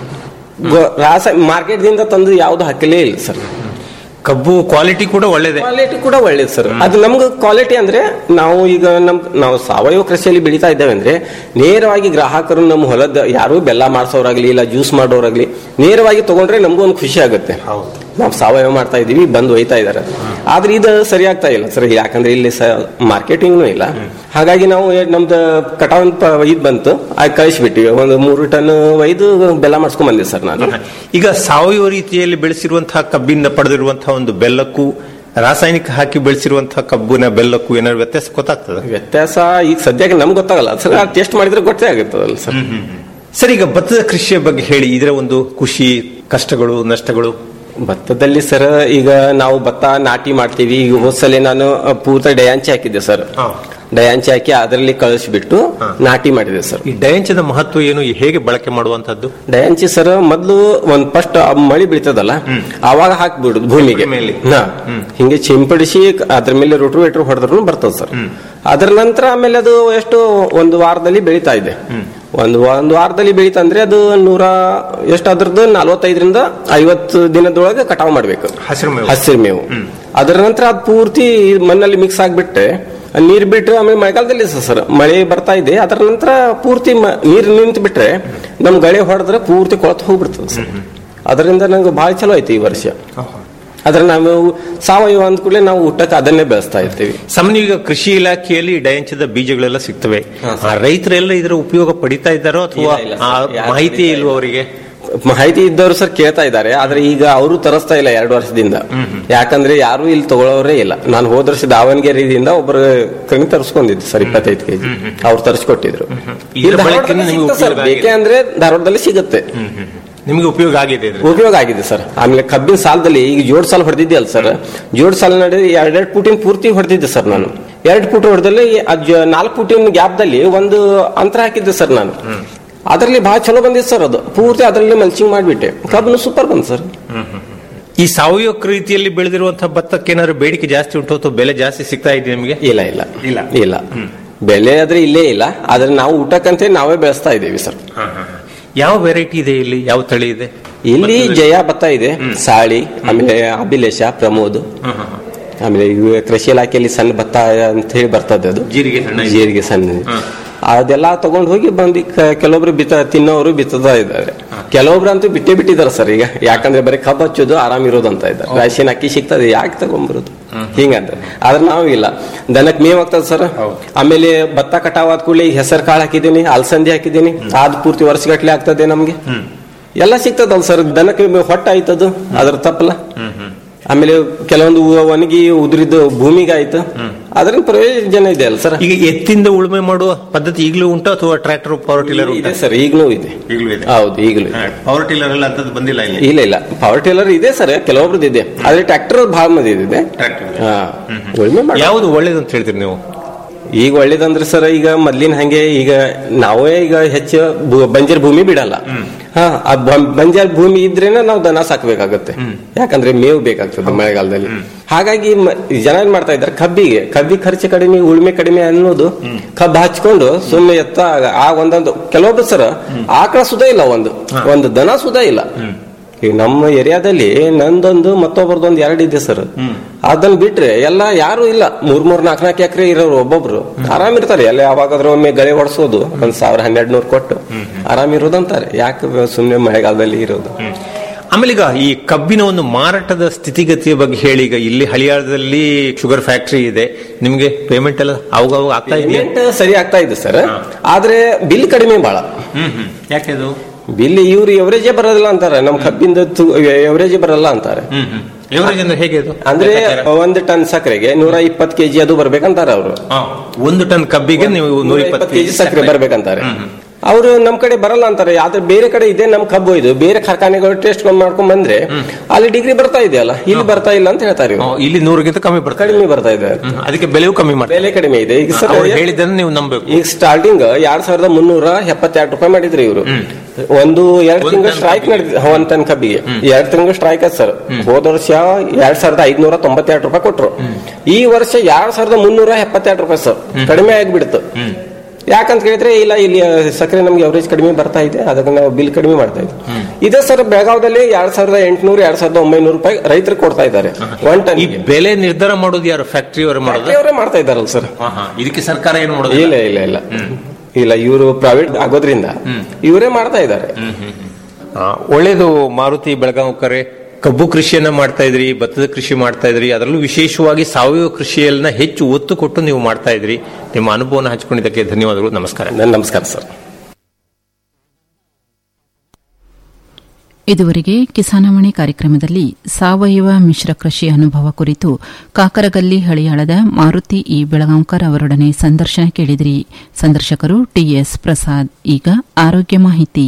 ರಾಸ ಮಾರ್ಕೆಟ್ ದಿಂದ ತಂದು ಯಾವ್ದು ಹಾಕಲೇ ಇಲ್ಲ ಸರ್ ಕಬ್ಬು ಕ್ವಾಲಿಟಿ ಕೂಡ ಒಳ್ಳೇದೆ ಕ್ವಾಲಿಟಿ ಕೂಡ ಒಳ್ಳೇದು ಸರ್ ಅದು ನಮ್ಗೆ ಕ್ವಾಲಿಟಿ ಅಂದ್ರೆ ನಾವು ಈಗ ನಮ್ ನಾವು ಸಾವಯವ ಕೃಷಿಯಲ್ಲಿ ಬೆಳೀತಾ ಇದ್ದೇವೆ ಅಂದ್ರೆ ನೇರವಾಗಿ ಗ್ರಾಹಕರು ನಮ್ಮ ಹೊಲದ ಯಾರು ಬೆಲ್ಲ ಮಾಡಿಸೋರಾಗ್ಲಿ ಇಲ್ಲ ಜ್ಯೂಸ್ ಮಾಡೋರಾಗ್ಲಿ ನೇರವಾಗಿ ತಗೊಂಡ್ರೆ ನಮಗೂ ಒಂದು ಖುಷಿ ಆಗುತ್ತೆ ನಾವು ಸಾವಯವ ಮಾಡ್ತಾ ಇದೀವಿ ಬಂದು ಒಯ್ತಾ ಇದಾರೆ ಆದ್ರೆ ಇದು ಸರಿ ಆಗ್ತಾ ಇಲ್ಲ ಸರ್ ಯಾಕಂದ್ರೆ ಇಲ್ಲಿ ಮಾರ್ಕೆಟಿಂಗ್ನು ಇಲ್ಲ ಹಾಗಾಗಿ ನಾವು ಏ- ನಮ್ದು ಕಟಾವ್ ಇದ್ ಬಂತು ಆಗ ಕಳಿಸ್ಬಿಟ್ಟಿವಿ ಒಂದು ಮೂರು ಟನ್ ಒಯ್ದು ಬೆಲ್ಲ ಮಾಡಿಸ್ಕೊಂಡ್ ಬಂದೆ ಸರ್ ನಾನು ಈಗ ಸಾವಯವ ರೀತಿಯಲ್ಲಿ ಬೆಳೆಸಿರುವಂತಹ ಕಬ್ಬಿಂದ ಪಡೆದಿರುವಂತಹ ಒಂದು ಬೆಲ್ಲಕ್ಕೂ ರಾಸಾಯನಿಕ ಹಾಕಿ ಬೆಳೆಸಿರುವಂತಹ ಕಬ್ಬಿನ ಬೆಲ್ಲಕ್ಕೂ ಏನಾದ್ರು ವ್ಯತ್ಯಾಸ ಗೊತ್ತಾಗ್ತದೆ ವ್ಯತ್ಯಾಸ ಈಗ ಸದ್ಯಕ್ಕೆ ನಮ್ಗೆ ಗೊತ್ತಾಗಲ್ಲ ಸರ್ ಟೆಸ್ಟ್ ಮಾಡಿದ್ರೆ ಗೊತ್ತೇ ಆಗುತ್ತದಲ್ಲ ಸರ್ ಸರ್ ಈಗ ಭತ್ತದ ಕೃಷಿಯ ಬಗ್ಗೆ ಹೇಳಿ ಇದರ ಒಂದು ಖುಷಿ ಕಷ್ಟಗಳು ನಷ್ಟಗಳು ಭತ್ತದಲ್ಲಿ ಸರ್ ಈಗ ನಾವು ಭತ್ತ ನಾಟಿ ಮಾಡ್ತೀವಿ ಈಗ ಹೋದ್ಸಲಿ ನಾನು ಅ, ಪೂರ್ತಿ ಡಯಾಂಚಿ ಹಾಕಿದ್ದೆ ಸರ್ ಡಯಾಂಚಿ ಹಾಕಿ ಅದರಲ್ಲಿ ಕಳಿಸ್ಬಿಟ್ಟು ನಾಟಿ ಮಾಡಿದೆ ಸರ್ ಈ ಡಯಾಂಚದ ಮಹತ್ವ ಏನು ಹೇಗೆ ಬಳಕೆ ಮಾಡುವಂತದ್ದು ಡಯಾಂಚಿ ಸರ್ ಮೊದ್ಲು ಒಂದ್ ಫಸ್ಟ್ ಮಳಿ ಬೀಳ್ತದಲ್ಲ ಅವಾಗ ಹಾಕ್ಬಿಡುದು ಭೂಮಿಗೆ ಮೇಲೆ. ಹಾ. ಹಿಂಗೆ ಸಿಂಪಡಿಸಿ ಅದ್ರ ಮೇಲೆ ರೋಟೋವೇಟರ್ ಹೊಡೆದ್ರು ಬರ್ತದ ಸರ್ ಅದರ ನಂತರ ಆಮೇಲೆ ಅದು ಎಷ್ಟು ಒಂದು ವಾರದಲ್ಲಿ ಬೆಳೀತಾ ಇದೆ ಒಂದು ಒಂದು ವಾರದಲ್ಲಿ ಬೆಳೀತಾ ಅಂದ್ರೆ ಅದು ನೂರ ಎಷ್ಟು ಅದ್ರದ್ದು ನಲವತ್ತೈದರಿಂದ ಐವತ್ತು ದಿನದೊಳಗೆ ಕಟಾವ್ ಮಾಡ್ಬೇಕು ಹಸಿರು ಮೇವು. ಹಸಿರು ಮೇವು ಅದರ ನಂತರ ಅದು ಪೂರ್ತಿ ಮಣ್ಣಲ್ಲಿ ಮಿಕ್ಸ್ ಆಗ್ಬಿಟ್ಟೆ ನೀರ್ ಬಿಟ್ರೆ ಆಮೇಲೆ ಮಳೆಗಾಲದಲ್ಲಿ ಸರ್ ಮಳೆ ಬರ್ತಾ ಇದೆ ಅದರ ನಂತರ ಪೂರ್ತಿ ಮ- ನೀರು ನಿಂತು ಬಿಟ್ರೆ ನಮ್ ಗಳೆ ಹೊಡೆದ್ರೆ ಪೂರ್ತಿ ಕೊಳತು ಹೋಗ್ಬಿಡ್ತದೆ ಸರ್ ಅದರಿಂದ ನಂಗೆ ಬಹಳ ಚಲೋ ಆಯ್ತು ಈ ವರ್ಷ ಆದ್ರೆ ನಾವು ಸಾವಯವ ಅಂದ ಕೂಡಲೇ ನಾವು ಊಟಕ್ಕೆ ಅದನ್ನೇ ಬೆಳೆಸ್ತಾ ಇರ್ತೀವಿ ಸಾಮಾನ್ಯ ಈಗ ಕೃಷಿ ಇಲಾಖೆಯಲ್ಲಿ ಡಯಾಂಚದ ಬೀಜಗಳೆಲ್ಲ ಸಿಗ್ತವೆ ಆ ರೈತರೆಲ್ಲ ಇದರ ಉಪಯೋಗ ಪಡಿತಾ ಇದ್ದಾರೋ ಅಥವಾ ಇಲ್ಲ, ಇಲ್ಲ ಆ ಸರ್, ಯಾರು ಮಾಹಿತಿ ಇಲ್ವೋ ಅವರಿಗೆ ಮಾಹಿತಿ ಇದ್ದವರು ಸರ್ ಕೇಳ್ತಾ ಇದ್ದಾರೆ ಆದ್ರೆ ಈಗ ಅವರು ತರಿಸ್ತಾ ಇಲ್ಲ ಎರಡು ವರ್ಷದಿಂದ ಯಾಕಂದ್ರೆ ಯಾರು ಇಲ್ಲಿ ತಗೊಳ್ಳೋರೇ ಇಲ್ಲ ನಾನು ಹೋದ ವರ್ಷ ದಾವಣಗೆರೆಯಿಂದ ಒಬ್ಬರು ಕಣಿ ತರಿಸ್ಕೊಂಡಿದ್ದು ಸರ್ ಇಪ್ಪತ್ತೈದು ಕೆಜಿ ಅವ್ರು ತರಿಸ್ಕೊಟ್ಟಿದ್ರು ಇದರ ಇಲ್ಲಿ ಬಳಕೆಯಿಂದ ಧಾರವಾಡದಲ್ಲಿ ನಿಮ್ಗೆ ಸಿಗ್ತದೆ ಸರ್ ಉಪಯೋಗ ಬೇಕೆ ಅಂದ್ರೆ ಧಾರವಾಡದಲ್ಲಿ ಸಿಗುತ್ತೆ ನಿಮಗೆ ಉಪಯೋಗ ಆಗಿದೆ ಇದ್ರ ಉಪಯೋಗ ಆಗಿದೆ ಸರ್ ಆಮೇಲೆ ಕಬ್ಬಿನ ಸಾಲದಲ್ಲಿ ಈಗ ಜೋಡ್ ಸಾಲ ಹೊಡೆದಿದ್ದೆ ಅಲ್ಲ ಸರ್ ಜೋಡ್ ಸಾಲ ನಡೆ ಎರಡೆರಡು ಫೂಟಿನ ಪೂರ್ತಿ ಹೊಡೆದಿದ್ದೆ ಸರ್ ನಾನು ಎರಡು ಫೂಟ್ ಹೊಡೆದಲ್ಲಿ ನಾಲ್ಕು ಫೂಟಿನ ಗ್ಯಾಪ್ದಲ್ಲಿ ಒಂದು ಅಂತರ ಹಾಕಿದ್ದೆ ಸರ್ ನಾನು ಅದರಲ್ಲಿ ಬಹಳ ಚಲೋ ಬಂದಿತ್ತು ಸರ್ ಅದು ಪೂರ್ತಿ ಅದರಲ್ಲಿ ಮಲ್ಚಿಂಗ್ ಮಾಡಿಬಿಟ್ಟೆ ಕಬ್ಬನು ಸೂಪರ್ ಬಂತು ಸರ್ ಈ ಸಾವಯವ ರೀತಿಯಲ್ಲಿ ಬೆಳೆದಿರುವಂತಹ ಭತ್ತಕ್ಕೆ ಏನಾದ್ರು ಬೇಡಿಕೆ ಜಾಸ್ತಿ ಉಂಟು ಅಥವಾ ಬೆಲೆ ಜಾಸ್ತಿ ಸಿಗ್ತಾ ಇದೆ ನಿಮಗೆ ಇಲ್ಲ ಇಲ್ಲ ಇಲ್ಲ ಇಲ್ಲ ಬೆಲೆ ಆದ್ರೆ ಇಲ್ಲೇ ಇಲ್ಲ ಆದ್ರೆ ನಾವು ಊಟಕ್ಕಂತ ನಾವೇ ಬೆಳೆಸ್ತಾ ಇದ್ದೀವಿ ಸರ್ ಯಾವ ವೆರೈಟಿ ಇದೆ ಇಲ್ಲಿ ಯಾವ ತಳಿ ಇದೆ ಇಲ್ಲಿ ಜಯ ಭತ್ತ ಇದೆ ಸಾಳಿ ಆಮೇಲೆ ಅಭಿಲೇಷ ಪ್ರಮೋದ್ ಆಮೇಲೆ ಇವು ಕೃಷಿ ಇಲಾಖೆಯಲ್ಲಿ ಸಣ್ಣ ಭತ್ತ ಅಂತ ಹೇಳಿ ಬರ್ತದೆ ಅದು ಜೀರಿಗೆ ಸಣ್ಣ ಇದೆ. ಜೀರಿಗೆ ಸಣ್ಣ ಅದೆಲ್ಲ ತಗೊಂಡು ಹೋಗಿ ಬಂದು ಕ- ಕೆಲವೊಬ್ರು ಬಿತ್ತ ತಿನ್ನೋರು ಬಿತ್ತದ ಇದ್ದಾರೆ ಕೆಲವೊಬ್ರು ಅಂತೂ ಬಿಟ್ಟೇ ಬಿಟ್ಟಿದ್ದಾರೆ ಸರ್ ಈಗ ಯಾಕಂದ್ರೆ ಬರೀ ಕಬ್ಬು ಹಚ್ಚೋದು ಆರಾಮ್ ಇರೋದು ಅಂತ ಇದ್ದಾರೆ ರಾಶಿನ ಅಕ್ಕಿ ಸಿಗ್ತದೆ ಯಾಕೆ ತಗೊಂಡ್ಬರೋದು ಹಿಂಗಂತ ಆದ್ರೆ ನಾವು ಇಲ್ಲ ದನಕ್ ಮೇವ್ ಆಗ್ತದೆ ಸರ್ ಆಮೇಲೆ ಭತ್ತ ಕಟಾವಾದ ಕೂಡಲೇ ಹೆಸರು ಕಾಳು ಹಾಕಿದ್ದೀನಿ ಅಲಸಂದಿ ಹಾಕಿದ್ದೀನಿ ಆದ್ ಪೂರ್ತಿ ವರ್ಷಗಟ್ಲೆ ಆಗ್ತದೆ ನಮ್ಗೆ ಎಲ್ಲ ಸಿಗ್ತದಲ್ಲ ಸರ್ ದನಕ್ಕೆ ಹೊಟ್ಟೆ ಆಯ್ತದು ಅದ್ರ ತಪ್ಪಲ್ಲ ಆಮೇಲೆ ಕೆಲವೊಂದು ಉ- ಒಣಗಿ ಉದುರಿದ್ದು ಭೂಮಿಗೆ ಆಯ್ತು ಅದ್ರಿಂದ ಪ್ರಯೋಜನ ಇದೆ ಅಲ್ಲ ಸರ್ ಈಗ ಎತ್ತಿಂದ ಉಳುಮೆ ಮಾಡುವ ಪದ್ಧತಿ ಈಗಲೂ ಉಂಟು ಅಥವಾ ಟ್ರ್ಯಾಕ್ಟರ್ ಪವರ್ ಟಿಲ್ಲರ್ ಇದೆ ಸರ್ ಈಗಲೂ ಇದೆ ಈಗಲೂ ಇದೆ ಹೌದು ಈಗಲೂ ಇದೆ. ಪವರ್ ಟಿಲ್ಲರ್ ಎಲ್ಲ ಅಂತದ್ದು ಬಂದಿಲ್ಲ ಇಲ್ಲಿ ಇಲ್ಲ ಇಲ್ಲ ಪವರ್ ಟೇಲರ್ ಇದೆ ಸರ್ ಕೆಲವೊಬ್ರದ್ದು ಇದೆ ಆದ್ರೆ ಟ್ರ್ಯಾಕ್ಟರ್ ಬಹಳ ಮಂದಿ ಇದೆ ಟ್ರ್ಯಾಕ್ಟರ್ ಹಾ ಉಳ್ಮೆ ಮಾಡಿ ಯಾವುದು ಒಳ್ಳೇದು ಅಂತ ಹೇಳ್ತೀರಿ ನೀವು ಈಗ ಒಳ್ಳೇದಂದ್ರೆ ಸರ್ ಈಗ ಮೊದ್ಲಿನ ಹಂಗೆ ಈಗ ನಾವೇ ಈಗ ಹೆಚ್ಚು ಭೂ- ಬಂಜರ್ ಭೂಮಿ ಬಿಡಲ್ಲ ಹಾ ಆ ಬಂ- ಬಂಜರ್ ಭೂಮಿ ಇದ್ರೇನೆ ನಾವು ದನ ಸಾಕ್ಬೇಕಾಗತ್ತೆ ಯಾಕಂದ್ರೆ ಮೇವು ಬೇಕಾಗ್ತದೆ ಮಳೆಗಾಲದಲ್ಲಿ ಹಾಗಾಗಿ ಮ- ಜನ ಏನ್ ಮಾಡ್ತಾ ಇದ್ದಾರೆ ಕಬ್ಬಿಗೆ ಕಬ್ಬಿ ಖರ್ಚು ಕಡಿಮೆ ಉಳ್ಮೆ ಕಡಿಮೆ ಅನ್ನೋದು ಕಬ್ಬು ಹಚ್ಕೊಂಡು ಸುಮ್ಮನೆ ಎತ್ತ ಆ ಒಂದೊಂದು ಕೆಲವೊಬ್ರು ಸರ್ ಆಕಳ ಸುಧಾ ಇಲ್ಲ ಒಂದು ಒಂದು ದನ ಸುಧಾ ಇಲ್ಲ ಈಗ ನಮ್ಮ ಏರಿಯಾದಲ್ಲಿ ನಂದೊಂದು ಮತ್ತೊಬ್ಬರದೊಂದು ಎರಡು ಇದೆ ಸರ್ ಅದನ್ನ ಬಿಟ್ರೆ ಎಲ್ಲ ಯಾರು ಇಲ್ಲ ಮೂರ್ ಮೂರ್ ನಾಲ್ಕು ನಾಲ್ಕು ಎಕರೆ ಇರೋರು ಒಬ್ಬೊಬ್ರು ಆರಾಮ್ ಇರ್ತಾರೆ ಎಲ್ಲ ಯಾವಾಗಾದ್ರೂ ಒಮ್ಮೆ ಗಳೆ ಹೊಡ್ಸೋದು ಒಂದ್ ಸಾವಿರ ಹನ್ನೆರಡು ನೂರು ಕೊಟ್ಟು ಆರಾಮ್ ಇರೋದಂತಾರೆ ಯಾಕೆ ಸುಮ್ನೆ ಮಳೆಗಾಲದಲ್ಲಿ ಇರೋದು ಆಮೇಲೆ ಈಗ ಈ ಕಬ್ಬಿನ ಒಂದು ಮಾರಾಟದ ಸ್ಥಿತಿಗತಿಯ ಬಗ್ಗೆ ಹೇಳಿ ಈಗ ಇಲ್ಲಿ ಹಳಿಯಾಳದಲ್ಲಿ ಶುಗರ್ ಫ್ಯಾಕ್ಟರಿ ಇದೆ ನಿಮ್ಗೆ ಪೇಮೆಂಟ್ ಎಲ್ಲ ಅವಾಗ ಅವಾಗ ಆಗ್ತಾ ಇದೆಯಾ Payment ಸರಿ ಆಗ್ತಾ ಇದೆ ಸರ್ ಆದ್ರೆ ಬಿಲ್ ಕಡಿಮೆ ಬಾಳ ಯಾಕೆ ಅದು ಬಿಲ್ ಇವ್ರು ಎವರೇಜೇ ಬರೋದಿಲ್ಲ ಅಂತಾರೆ ನಮ್ ಕಬ್ಬಿಂದ ಎವರೇಜೇ ಬರಲ್ಲ ಅಂತಾರೆ ಎವರೇಜ್ ಅಂದ್ರೆ ಹೇಗೆ ಅದು ಅಂದ್ರೆ ಒಂದ್ ಟನ್ ಸಕ್ಕರೆಗೆ ನೂರ ಇಪ್ಪತ್ತು ಕೆಜಿ ಅದು ಬರ್ಬೇಕಂತಾರೆ ಅವರು ಒಂದು ಟನ್ ಕಬ್ಬಿಗೆ ನೀವು ನೂರ ಇಪ್ಪತ್ತು ಕೆಜಿ ಸಕ್ಕರೆ ಬರ್ಬೇಕಂತಾರೆ ಅವರು ನಮ್ ಕಡೆ ಬರಲ್ಲ ಅಂತಾರೆ ಆದ್ರೆ ಬೇರೆ ಕಡೆ ಇದೆ ನಮ್ ಕಬ್ಬು ಇದು ಬೇರೆ ಕಾರ್ಖಾನೆಗಳು ಟೆಸ್ಟ್ ಮಾಡ್ಕೊಂಡ್ ಬಂದ್ರೆ ಅಲ್ಲಿ ಡಿಗ್ರಿ ಬರ್ತಾ ಇದೆಯಲ್ಲ ಇಲ್ಲಿ ಬರ್ತಾ ಇಲ್ಲ ಅಂತ ಹೇಳ್ತಾರೆ ಇವ್ರು. ಇಲ್ಲಿ ನೂರಕ್ಕಿಂತ ಕಮ್ಮಿ ಬರ್ತದೆ ಕಡಿಮೆ ಬರ್ತಾ ಇದೆ ಅದಕ್ಕೆ ಬೆಲೆಯೂ ಕಮ್ಮಿ ಮಾಡ್ತಾರೆ ಬೆಲೆ ಕಡಿಮೆ ಇದೆ ಈಗ ಸರ್ ಅವ್ರು ಹೇಳಿದ್ದನ್ನು ನೀವು ನಂಬಬೇಕು ಈಗ ಸ್ಟಾರ್ಟಿಂಗ್ ಎರಡ್ ಸಾವಿರದ ಮುನ್ನೂರ ಎಪ್ಪತ್ತೆರಡು ರೂಪಾಯಿ ಮಾಡಿದ್ರಿ ಇವರು ಒಂದು ಎರಡ್ ತಿಂಗಳು ಸ್ಟ್ರೈಕ್ ನಡೆದಿದೆ ಒಂದ್ ಟನ್ ಕಬ್ಬಿಗೆ ಎರಡ್ ತಿಂಗಳು ಸ್ಟ್ರೈಕ್ ಅದ್ ಸರ್ ಹೋದ ವರ್ಷ ಎರಡ್ ಸಾವಿರದ ಐದ್ನೂರ ತೊಂಬತ್ತೆರಡು ರೂಪಾಯಿ ಕೊಟ್ರು ಈ ವರ್ಷ ಎರಡ್ ಸಾವಿರದ ಮುನ್ನೂರ ಎಪ್ಪತ್ತೆರಡು ರೂಪಾಯಿ ಸರ್ ಕಡಿಮೆ ಆಗ್ಬಿಡ್ತು ಯಾಕಂತ ಕೇಳಿದ್ರೆ ಇಲ್ಲ ಇಲ್ಲಿ ಸಕ್ಕರೆ ನಮ್ಗೆ ಅವರೇಜ್ ಕಡಿಮೆ ಬರ್ತಾ ಇದೆ ಅದಕ್ಕೆ ನಾವು ಬಿಲ್ ಕಡಿಮೆ ಮಾಡ್ತಾ ಇದ್ವಿ ಇದೇ ಸರ್ ಬೆಳಗಾವದಲ್ಲಿ ಎರಡ್ ಸಾವಿರದ ಎಂಟುನೂರ ಎರಡ್ ಸಾವಿರದ ಒಂಬೈನೂರು ರೂಪಾಯಿ ರೈತರಿಗೆ ಕೊಡ್ತಾ ಇದ್ದಾರೆ ಒನ್ ಟನ್ ಈ ಬೆಲೆ ನಿರ್ಧಾರ ಮಾಡೋದು ಯಾರು ಫ್ಯಾಕ್ಟರಿ ಅವರು ಮಾಡೋದು ಅವರೇ ಮಾಡ್ತಾ ಇದ್ದಾರಲ್ಲ ಸರ್ ಇದಕ್ಕೆ ಸರ್ಕಾರ ಏನು ಮಾಡೋದು ಇಲ್ಲ ಇಲ್ಲ ಇಲ್ಲ ಇಲ್ಲ ಇವರು ಪ್ರೈವೇಟ್ ಆಗೋದ್ರಿಂದ ಇವರೇ ಮಾಡ್ತಾ ಇದ್ದಾರೆ ಆ, ಒಳ್ಳೇದು ಮಾರುತಿ ಬೆಳಗಾಂಕರೆ ಕಬ್ಬು ಕೃಷಿಯನ್ನ ಮಾಡ್ತಾ ಇದ್ರಿ ಭತ್ತದ ಕೃಷಿ ಮಾಡ್ತಾ ಇದ್ರಿ ಅದರಲ್ಲೂ ವಿಶೇಷವಾಗಿ ಸಾವಯವ ಕೃಷಿಯನ್ನ ಹೆಚ್ಚು ಒತ್ತು ಕೊಟ್ಟು ನೀವು ಮಾಡ್ತಾ ಇದ್ರಿ ನಿಮ್ಮ ಅನುಭವನ ಹಂಚಿಕೊಂಡಿದ್ದಕ್ಕೆ ಧನ್ಯವಾದಗಳು ನಮಸ್ಕಾರ ನಮಸ್ಕಾರ ಸರ್ ಇದುವರೆಗೆ ಕಿಸಾನವಾಣಿ ಕಾರ್ಯಕ್ರಮದಲ್ಲಿ ಸಾವಯವ ಮಿಶ್ರ ಕೃಷಿ ಅನುಭವ ಕುರಿತು ಕಾಕರಗಲ್ಲಿ ಹಳಿಯಾಳದ ಮಾರುತಿ ಇ ಬೆಳಗಾಂಕರ್ ಅವರೊಡನೆ ಸಂದರ್ಶನ ಕೇಳಿದ್ರಿ ಸಂದರ್ಶಕರು ಟಿಎಸ್ ಪ್ರಸಾದ್ ಈಗ ಆರೋಗ್ಯ ಮಾಹಿತಿ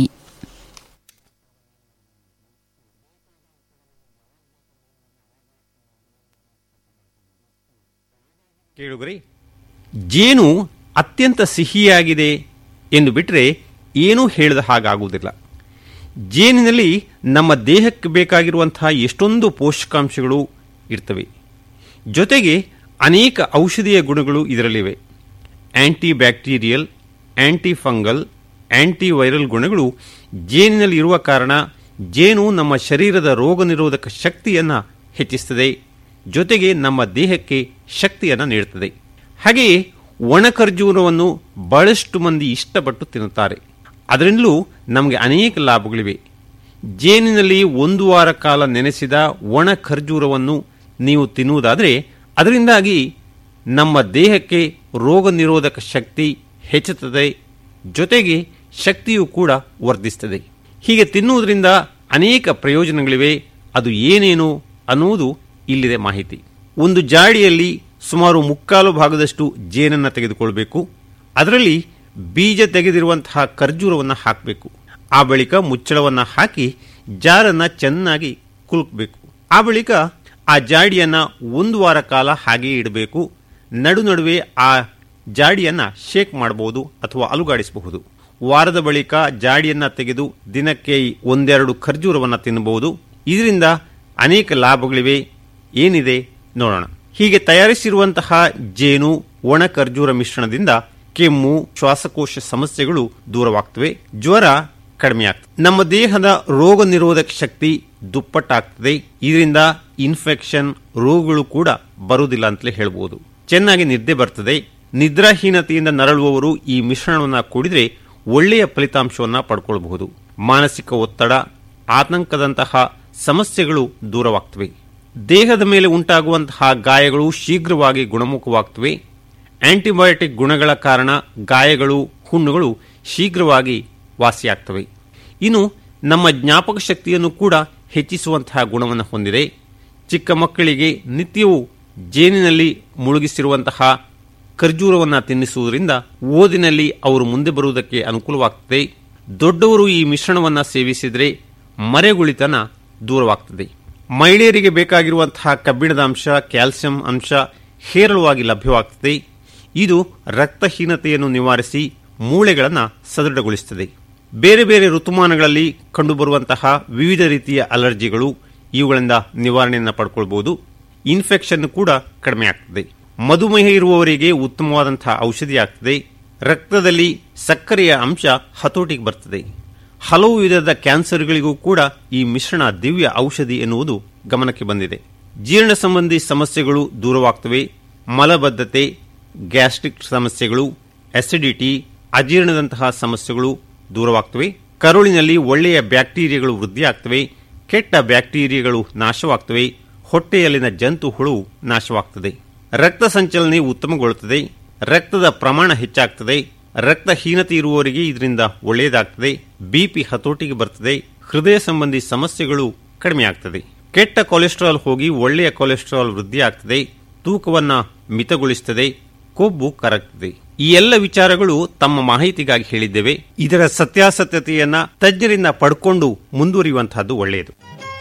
ಕೇಳುಗರಿ ಜೇನು ಅತ್ಯಂತ ಸಿಹಿಯಾಗಿದೆ ಎಂದು ಬಿಟ್ಟರೆ ಏನೂ ಹೇಳಿದ ಹಾಗಾಗುವುದಿಲ್ಲ ಜೇನಿನಲ್ಲಿ ನಮ್ಮ ದೇಹಕ್ಕೆ ಬೇಕಾಗಿರುವಂತಹ ಎಷ್ಟೊಂದು ಪೋಷಕಾಂಶಗಳು ಇರ್ತವೆ ಜೊತೆಗೆ ಅನೇಕ ಔಷಧೀಯ ಗುಣಗಳು ಇದರಲ್ಲಿವೆ antibacterial antifungal antiviral ಗುಣಗಳು ಜೇನಿನಲ್ಲಿ ಇರುವ ಕಾರಣ ಜೇನು ನಮ್ಮ ಶರೀರದ ರೋಗ ನಿರೋಧಕ ಶಕ್ತಿಯನ್ನು ಹೆಚ್ಚಿಸುತ್ತದೆ ಜೊತೆಗೆ ನಮ್ಮ ದೇಹಕ್ಕೆ ಶಕ್ತಿಯನ್ನು ನೀಡುತ್ತದೆ ಹಾಗೆಯೇ ಒಣ ಖರ್ಜೂರವನ್ನು ಬಹಳಷ್ಟು ಮಂದಿ ಇಷ್ಟಪಟ್ಟು ತಿನ್ನುತ್ತಾರೆ ಅದರಿಂದಲೂ ನಮಗೆ ಅನೇಕ ಲಾಭಗಳಿವೆ ಜೇನಿನಲ್ಲಿ ಒಂದು ವಾರ ಕಾಲ ನೆನೆಸಿದ ಒಣ ಖರ್ಜೂರವನ್ನು ನೀವು ತಿನ್ನುವುದಾದರೆ ಅದರಿಂದಾಗಿ ನಮ್ಮ ದೇಹಕ್ಕೆ ರೋಗ ನಿರೋಧಕ ಶಕ್ತಿ ಹೆಚ್ಚುತ್ತದೆ ಜೊತೆಗೆ ಶಕ್ತಿಯೂ ಕೂಡ ವರ್ಧಿಸುತ್ತದೆ ಹೀಗೆ ತಿನ್ನುವುದರಿಂದ ಅನೇಕ ಪ್ರಯೋಜನಗಳಿವೆ ಅದು ಏನೇನು ಅನ್ನುವುದು ಇಲ್ಲಿದೆ ಮಾಹಿತಿ ಒಂದು ಜಾಡಿಯಲ್ಲಿ ಸುಮಾರು ಮುಕ್ಕಾಲು ಭಾಗದಷ್ಟು ಜೇನನ್ನು ತೆಗೆದುಕೊಳ್ಬೇಕು ಅದರಲ್ಲಿ ಬೀಜ ತೆಗೆದಿರುವಂತಹ ಖರ್ಜೂರವನ್ನು ಹಾಕಬೇಕು ಆ ಬಳಿಕ ಮುಚ್ಚಳವನ್ನು ಹಾಕಿ ಜಾರನ್ನು ಚೆನ್ನಾಗಿ ಕುಲುಕಬೇಕು ಆ ಬಳಿಕ ಆ ಜಾಡಿಯನ್ನು ಒಂದು ವಾರ ಕಾಲ ಹಾಗೆಯೇ ಇಡಬೇಕು ನಡು ನಡುವೆ ಆ ಜಾಡಿಯನ್ನು ಶೇಕ್ ಮಾಡಬಹುದು ಅಥವಾ ಅಲುಗಾಡಿಸಬಹುದು ವಾರದ ಬಳಿಕ ಜಾಡಿಯನ್ನು ತೆಗೆದು ದಿನಕ್ಕೆ ಒಂದೆರಡು ಖರ್ಜೂರವನ್ನು ತಿನ್ನಬಹುದು ಇದರಿಂದ ಅನೇಕ ಲಾಭಗಳಿವೆ ಏನಿದೆ ನೋಡೋಣ ಹೀಗೆ ತಯಾರಿಸಿರುವಂತಹ ಜೇನು ಒಣ ಖರ್ಜೂರ ಮಿಶ್ರಣದಿಂದ ಕೆಮ್ಮು ಶ್ವಾಸಕೋಶ ಸಮಸ್ಯೆಗಳು ದೂರವಾಗ್ತವೆ ಜ್ವರ ಕಡಿಮೆಯಾಗ್ತದೆ ನಮ್ಮ ದೇಹದ ರೋಗ ನಿರೋಧಕ ಶಕ್ತಿ ದುಪ್ಪಟ್ಟಾಗ್ತದೆ ಇದರಿಂದ ಇನ್ಫೆಕ್ಷನ್ ರೋಗಗಳು ಕೂಡ ಬರುವುದಿಲ್ಲ ಅಂತಲೇ ಹೇಳ್ಬೋದು ಚೆನ್ನಾಗಿ ನಿದ್ದೆ ಬರ್ತದೆ ನಿದ್ರಾಹೀನತೆಯಿಂದ ನರಳುವವರು ಈ ಮಿಶ್ರಣವನ್ನ ಕುಡಿದ್ರೆ ಒಳ್ಳೆಯ ಫಲಿತಾಂಶವನ್ನ ಪಡ್ಕೊಳ್ಬಹುದು ಮಾನಸಿಕ ಒತ್ತಡ ಆತಂಕದಂತಹ ಸಮಸ್ಯೆಗಳು ದೂರವಾಗ್ತವೆ ದೇಹದ ಮೇಲೆ ಉಂಟಾಗುವಂತಹ ಗಾಯಗಳು ಶೀಘ್ರವಾಗಿ ಗುಣಮುಖವಾಗ್ತವೆ ಆಂಟಿಬಯೋಟಿಕ್ ಗುಣಗಳ ಕಾರಣ ಗಾಯಗಳು ಹುಣ್ಣುಗಳು ಶೀಘ್ರವಾಗಿ ವಾಸಿಯಾಗ್ತವೆ ಇನ್ನು ನಮ್ಮ ಜ್ಞಾಪಕ ಶಕ್ತಿಯನ್ನು ಕೂಡ ಹೆಚ್ಚಿಸುವಂತಹ ಗುಣವನ್ನು ಹೊಂದಿದೆ ಚಿಕ್ಕ ಮಕ್ಕಳಿಗೆ ನಿತ್ಯವೂ ಜೇನಿನಲ್ಲಿ ಮುಳುಗಿಸಿರುವಂತಹ ಖರ್ಜೂರವನ್ನು ತಿನ್ನಿಸುವುದರಿಂದ ಓದಿನಲ್ಲಿ ಅವರು ಮುಂದೆ ಬರುವುದಕ್ಕೆ ಅನುಕೂಲವಾಗ್ತದೆ ದೊಡ್ಡವರು ಈ ಮಿಶ್ರಣವನ್ನು ಸೇವಿಸಿದರೆ ಮರೆಗುಳಿತನ ದೂರವಾಗ್ತದೆ ಮಹಿಳೆಯರಿಗೆ ಬೇಕಾಗಿರುವಂತಹ ಕಬ್ಬಿಣದ ಅಂಶ ಕ್ಯಾಲ್ಸಿಯಂ ಅಂಶ ಹೇರಳವಾಗಿ ಲಭ್ಯವಾಗ್ತದೆ ಇದು ರಕ್ತಹೀನತೆಯನ್ನು ನಿವಾರಿಸಿ ಮೂಳೆಗಳನ್ನು ಸದೃಢಗೊಳಿಸುತ್ತದೆ ಬೇರೆ ಬೇರೆ ಋತುಮಾನಗಳಲ್ಲಿ ಕಂಡುಬರುವಂತಹ ವಿವಿಧ ರೀತಿಯ ಅಲರ್ಜಿಗಳು ಇವುಗಳಿಂದ ನಿವಾರಣೆಯನ್ನು ಪಡ್ಕೊಳ್ಬಹುದು ಇನ್ಫೆಕ್ಷನ್ ಕೂಡ ಕಡಿಮೆ ಆಗ್ತದೆ ಮಧುಮೇಹ ಇರುವವರಿಗೆ ಉತ್ತಮವಾದಂತಹ ಔಷಧಿ ಆಗ್ತದೆ ರಕ್ತದಲ್ಲಿ ಸಕ್ಕರೆಯ ಅಂಶ ಹತೋಟಿಗೆ ಬರ್ತದೆ ಹಲವು ವಿಧದ ಕ್ಯಾನ್ಸರ್ಗಳಿಗೂ ಕೂಡ ಈ ಮಿಶ್ರಣ ದಿವ್ಯ ಔಷಧಿ ಎನ್ನುವುದು ಗಮನಕ್ಕೆ ಬಂದಿದೆ ಜೀರ್ಣ ಸಂಬಂಧಿ ಸಮಸ್ಯೆಗಳು ದೂರವಾಗ್ತವೆ ಮಲಬದ್ಧತೆ ಗ್ಯಾಸ್ಟ್ರಿಕ್ ಸಮಸ್ಯೆಗಳು ಅಸಿಡಿಟಿ ಅಜೀರ್ಣದಂತಹ ಸಮಸ್ಯೆಗಳು ದೂರವಾಗ್ತವೆ ಕರುಳಿನಲ್ಲಿ ಒಳ್ಳೆಯ ಬ್ಯಾಕ್ಟೀರಿಯಾಗಳು ವೃದ್ಧಿಯಾಗ್ತವೆ ಕೆಟ್ಟ ಬ್ಯಾಕ್ಟೀರಿಯಾಗಳು ನಾಶವಾಗ್ತವೆ ಹೊಟ್ಟೆಯಲ್ಲಿನ ಜಂತು ಹುಳು ನಾಶವಾಗ್ತದೆ ರಕ್ತ ಸಂಚಲನೆ ಉತ್ತಮಗೊಳ್ಳುತ್ತದೆ ರಕ್ತದ ಪ್ರಮಾಣ ಹೆಚ್ಚಾಗ್ತದೆ ರಕ್ತಹೀನತೆ ಇರುವವರಿಗೆ ಇದರಿಂದ ಒಳ್ಳೆಯದಾಗ್ತದೆ ಬಿಪಿ ಹತೋಟಿಗೆ ಬರ್ತದೆ ಹೃದಯ ಸಂಬಂಧಿ ಸಮಸ್ಯೆಗಳು ಕಡಿಮೆಯಾಗ್ತದೆ ಕೆಟ್ಟ ಕೊಲೆಸ್ಟ್ರಾಲ್ ಹೋಗಿ ಒಳ್ಳೆಯ ಕೊಲೆಸ್ಟ್ರಾಲ್ ವೃದ್ಧಿಯಾಗ್ತದೆ ತೂಕವನ್ನ ಮಿತಗೊಳಿಸುತ್ತದೆ ಕೊಬ್ಬು ಕರಗ್ತದೆ ಈ ಎಲ್ಲ ವಿಚಾರಗಳು ತಮ್ಮ ಮಾಹಿತಿಗಾಗಿ ಹೇಳಿದ್ದೇವೆ ಇದರ ಸತ್ಯಾಸತ್ಯತೆಯನ್ನ ತಜ್ಞರಿಂದ ಪಡ್ಕೊಂಡು ಮುಂದುವರಿಯುವಂತಹದ್ದು ಒಳ್ಳೆಯದು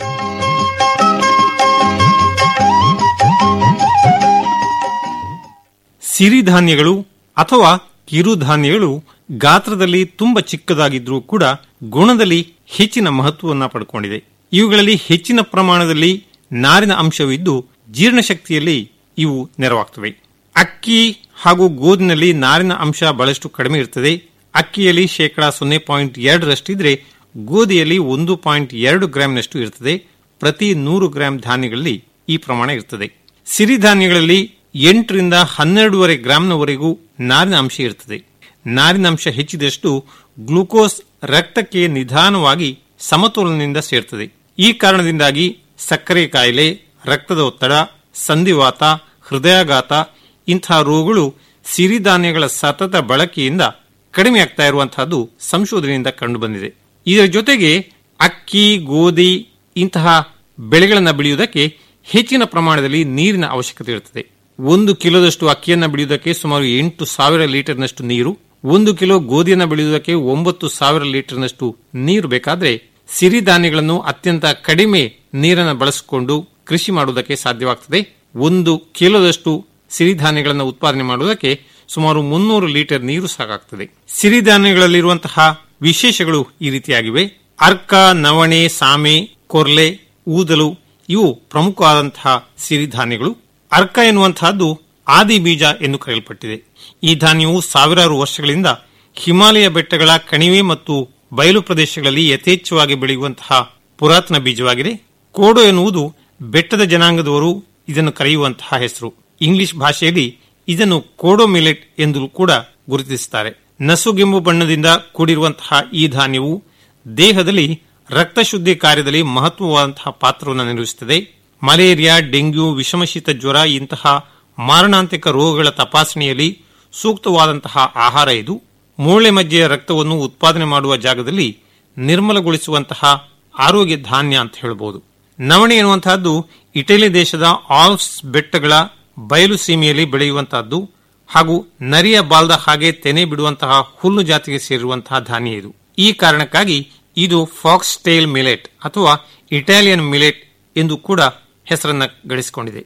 ಸಿರಿಧಾನ್ಯಗಳು ಅಥವಾ ಕಿರುಧಾನ್ಯಗಳು ಗಾತ್ರದಲ್ಲಿ ತುಂಬಾ ಚಿಕ್ಕದಾಗಿದ್ರೂ ಕೂಡ ಗುಣದಲ್ಲಿ ಹೆಚ್ಚಿನ ಮಹತ್ವವನ್ನು ಪಡ್ಕೊಂಡಿದೆ ಇವುಗಳಲ್ಲಿ ಹೆಚ್ಚಿನ ಪ್ರಮಾಣದಲ್ಲಿ ನಾರಿನ ಅಂಶವಿದ್ದು ಜೀರ್ಣಶಕ್ತಿಯಲ್ಲಿ ಇವು ನೆರವಾಗ್ತವೆ ಅಕ್ಕಿ ಹಾಗೂ ಗೋಧಿನಲ್ಲಿ ನಾರಿನ ಅಂಶ ಬಹಳಷ್ಟು ಕಡಿಮೆ ಇರ್ತದೆ ಅಕ್ಕಿಯಲ್ಲಿ ಶೇಕಡಾ ಸೊನ್ನೆ ಪಾಯಿಂಟ್ ಎರಡರಷ್ಟಿದ್ರೆ ಗೋಧಿಯಲ್ಲಿ ಒಂದು ಪಾಯಿಂಟ್ ಎರಡು ಗ್ರಾಂನಷ್ಟು ಇರ್ತದೆ ಪ್ರತಿ ನೂರು ಗ್ರಾಂ ಧಾನ್ಯಗಳಲ್ಲಿ ಈ ಪ್ರಮಾಣ ಇರ್ತದೆ ಸಿರಿಧಾನ್ಯಗಳಲ್ಲಿ ಎಂಟರಿಂದ ಹನ್ನೆರಡೂವರೆ ಗ್ರಾಂನವರೆಗೂ ನಾರಿನ ಅಂಶ ಇರ್ತದೆ ನಾರಿನ ಅಂಶ ಹೆಚ್ಚಿದಷ್ಟು ಗ್ಲೂಕೋಸ್ ರಕ್ತಕ್ಕೆ ನಿಧಾನವಾಗಿ ಸಮತೋಲನದಿಂದ ಸೇರ್ತದೆ ಈ ಕಾರಣದಿಂದಾಗಿ ಸಕ್ಕರೆ ಕಾಯಿಲೆ ರಕ್ತದ ಒತ್ತಡ ಸಂಧಿವಾತ ಹೃದಯಾಘಾತ ಇಂತಹ ರೋಗಗಳು ಸಿರಿಧಾನ್ಯಗಳ ಸತತ ಬಳಕೆಯಿಂದ ಕಡಿಮೆ ಆಗ್ತಾ ಇರುವಂತಹದ್ದು ಸಂಶೋಧನೆಯಿಂದ ಕಂಡುಬಂದಿದೆ ಇದರ ಜೊತೆಗೆ ಅಕ್ಕಿ ಗೋಧಿ ಇಂತಹ ಬೆಳೆಗಳನ್ನು ಬೆಳೆಯುವುದಕ್ಕೆ ಹೆಚ್ಚಿನ ಪ್ರಮಾಣದಲ್ಲಿ ನೀರಿನ ಅವಶ್ಯಕತೆ ಇರುತ್ತದೆ ಒಂದು ಕಿಲೋದಷ್ಟು ಅಕ್ಕಿಯನ್ನು ಬೆಳೆಯುವುದಕ್ಕೆ ಸುಮಾರು ಎಂಟು ಸಾವಿರ ಲೀಟರ್ನಷ್ಟು ನೀರು ಒಂದು ಕಿಲೋ ಗೋಧಿಯನ್ನು ಬೆಳೆಯುವುದಕ್ಕೆ ಒಂಬತ್ತು ಸಾವಿರ ಲೀಟರ್ನಷ್ಟು ನೀರು ಬೇಕಾದ್ರೆ ಸಿರಿಧಾನ್ಯಗಳನ್ನು ಅತ್ಯಂತ ಕಡಿಮೆ ನೀರನ್ನು ಬಳಸಿಕೊಂಡು ಕೃಷಿ ಮಾಡುವುದಕ್ಕೆ ಸಾಧ್ಯವಾಗ್ತದೆ ಒಂದು ಕಿಲೋದಷ್ಟು ಸಿರಿಧಾನ್ಯಗಳನ್ನು ಉತ್ಪಾದನೆ ಮಾಡುವುದಕ್ಕೆ ಸುಮಾರು ಮುನ್ನೂರು ಲೀಟರ್ ನೀರು ಸಾಕಾಗ್ತದೆ ಸಿರಿಧಾನ್ಯಗಳಲ್ಲಿರುವಂತಹ ವಿಶೇಷಗಳು ಈ ರೀತಿಯಾಗಿವೆ ಅರ್ಕ ನವಣೆ ಸಾಮೆ ಕೊರ್ಲೆ ಊದಲು ಇವು ಪ್ರಮುಖವಾದಂತಹ ಸಿರಿಧಾನ್ಯಗಳು ಅರ್ಕ ಎನ್ನುವಂತಹದ್ದು ಆದಿ ಬೀಜ ಎಂದು ಕರೆಯಲ್ಪಟ್ಟಿದೆ ಈ ಧಾನ್ಯವು ಸಾವಿರಾರು ವರ್ಷಗಳಿಂದ ಹಿಮಾಲಯ ಬೆಟ್ಟಗಳ ಕಣಿವೆ ಮತ್ತು ಬಯಲು ಪ್ರದೇಶಗಳಲ್ಲಿ ಯಥೇಚ್ಛವಾಗಿ ಬೆಳೆಯುವಂತಹ ಪುರಾತನ ಬೀಜವಾಗಿದೆ ಕೋಡೋ ಎನ್ನುವುದು ಬೆಟ್ಟದ ಜನಾಂಗದವರು ಇದನ್ನು ಕರೆಯುವಂತಹ ಹೆಸರು ಇಂಗ್ಲಿಷ್ ಭಾಷೆಯಲ್ಲಿ ಇದನ್ನು ಕೋಡೋ ಮಿಲೆಟ್ ಎಂದು ಕೂಡ ಗುರುತಿಸುತ್ತಾರೆ ನಸುಗೆಂಬು ಬಣ್ಣದಿಂದ ಕೂಡಿರುವಂತಹ ಈ ಧಾನ್ಯವು ದೇಹದಲ್ಲಿ ರಕ್ತ ಶುದ್ಧಿ ಕಾರ್ಯದಲ್ಲಿ ಮಹತ್ವವಾದಂತಹ ಪಾತ್ರವನ್ನು ನಿರ್ವಹಿಸುತ್ತದೆ ಮಲೇರಿಯಾ ಡೆಂಗ್ಯೂ ವಿಷಮಶೀತ ಜ್ವರ ಇಂತಹ ಮಾರಣಾಂತಿಕ ರೋಗಗಳ ತಪಾಸಣೆಯಲ್ಲಿ ಸೂಕ್ತವಾದಂತಹ ಆಹಾರ ಇದು ಮೂಳೆ ಮಜ್ಜೆಯ ರಕ್ತವನ್ನು ಉತ್ಪಾದನೆ ಮಾಡುವ ಜಾಗದಲ್ಲಿ ನಿರ್ಮಲಗೊಳಿಸುವಂತಹ ಆರೋಗ್ಯ ಧಾನ್ಯ ಅಂತ ಹೇಳಬಹುದು ನವಣೆ ಎನ್ನುವಂತಹದ್ದು ಇಟಲಿ ದೇಶದ ಆಲ್ಪ್ಸ್ ಬೆಟ್ಟಗಳ ಬಯಲು ಸೀಮೆಯಲ್ಲಿ ಬೆಳೆಯುವಂತಹದ್ದು ಹಾಗೂ ನರಿಯ ಬಾಲ್ದ ಹಾಗೆ ತೆನೆ ಬಿಡುವಂತಹ ಹುಲ್ಲು ಜಾತಿಗೆ ಸೇರಿರುವಂತಹ ಧಾನ್ಯ ಇದು ಈ ಕಾರಣಕ್ಕಾಗಿ ಇದು ಫಾಕ್ಸ್ ಟೇಲ್ ಮಿಲೆಟ್ ಅಥವಾ ಇಟಾಲಿಯನ್ ಮಿಲೆಟ್ ಎಂದು ಕೂಡ ಹೆಸರನ್ನ ಗಳಿಸಿಕೊಂಡಿದೆ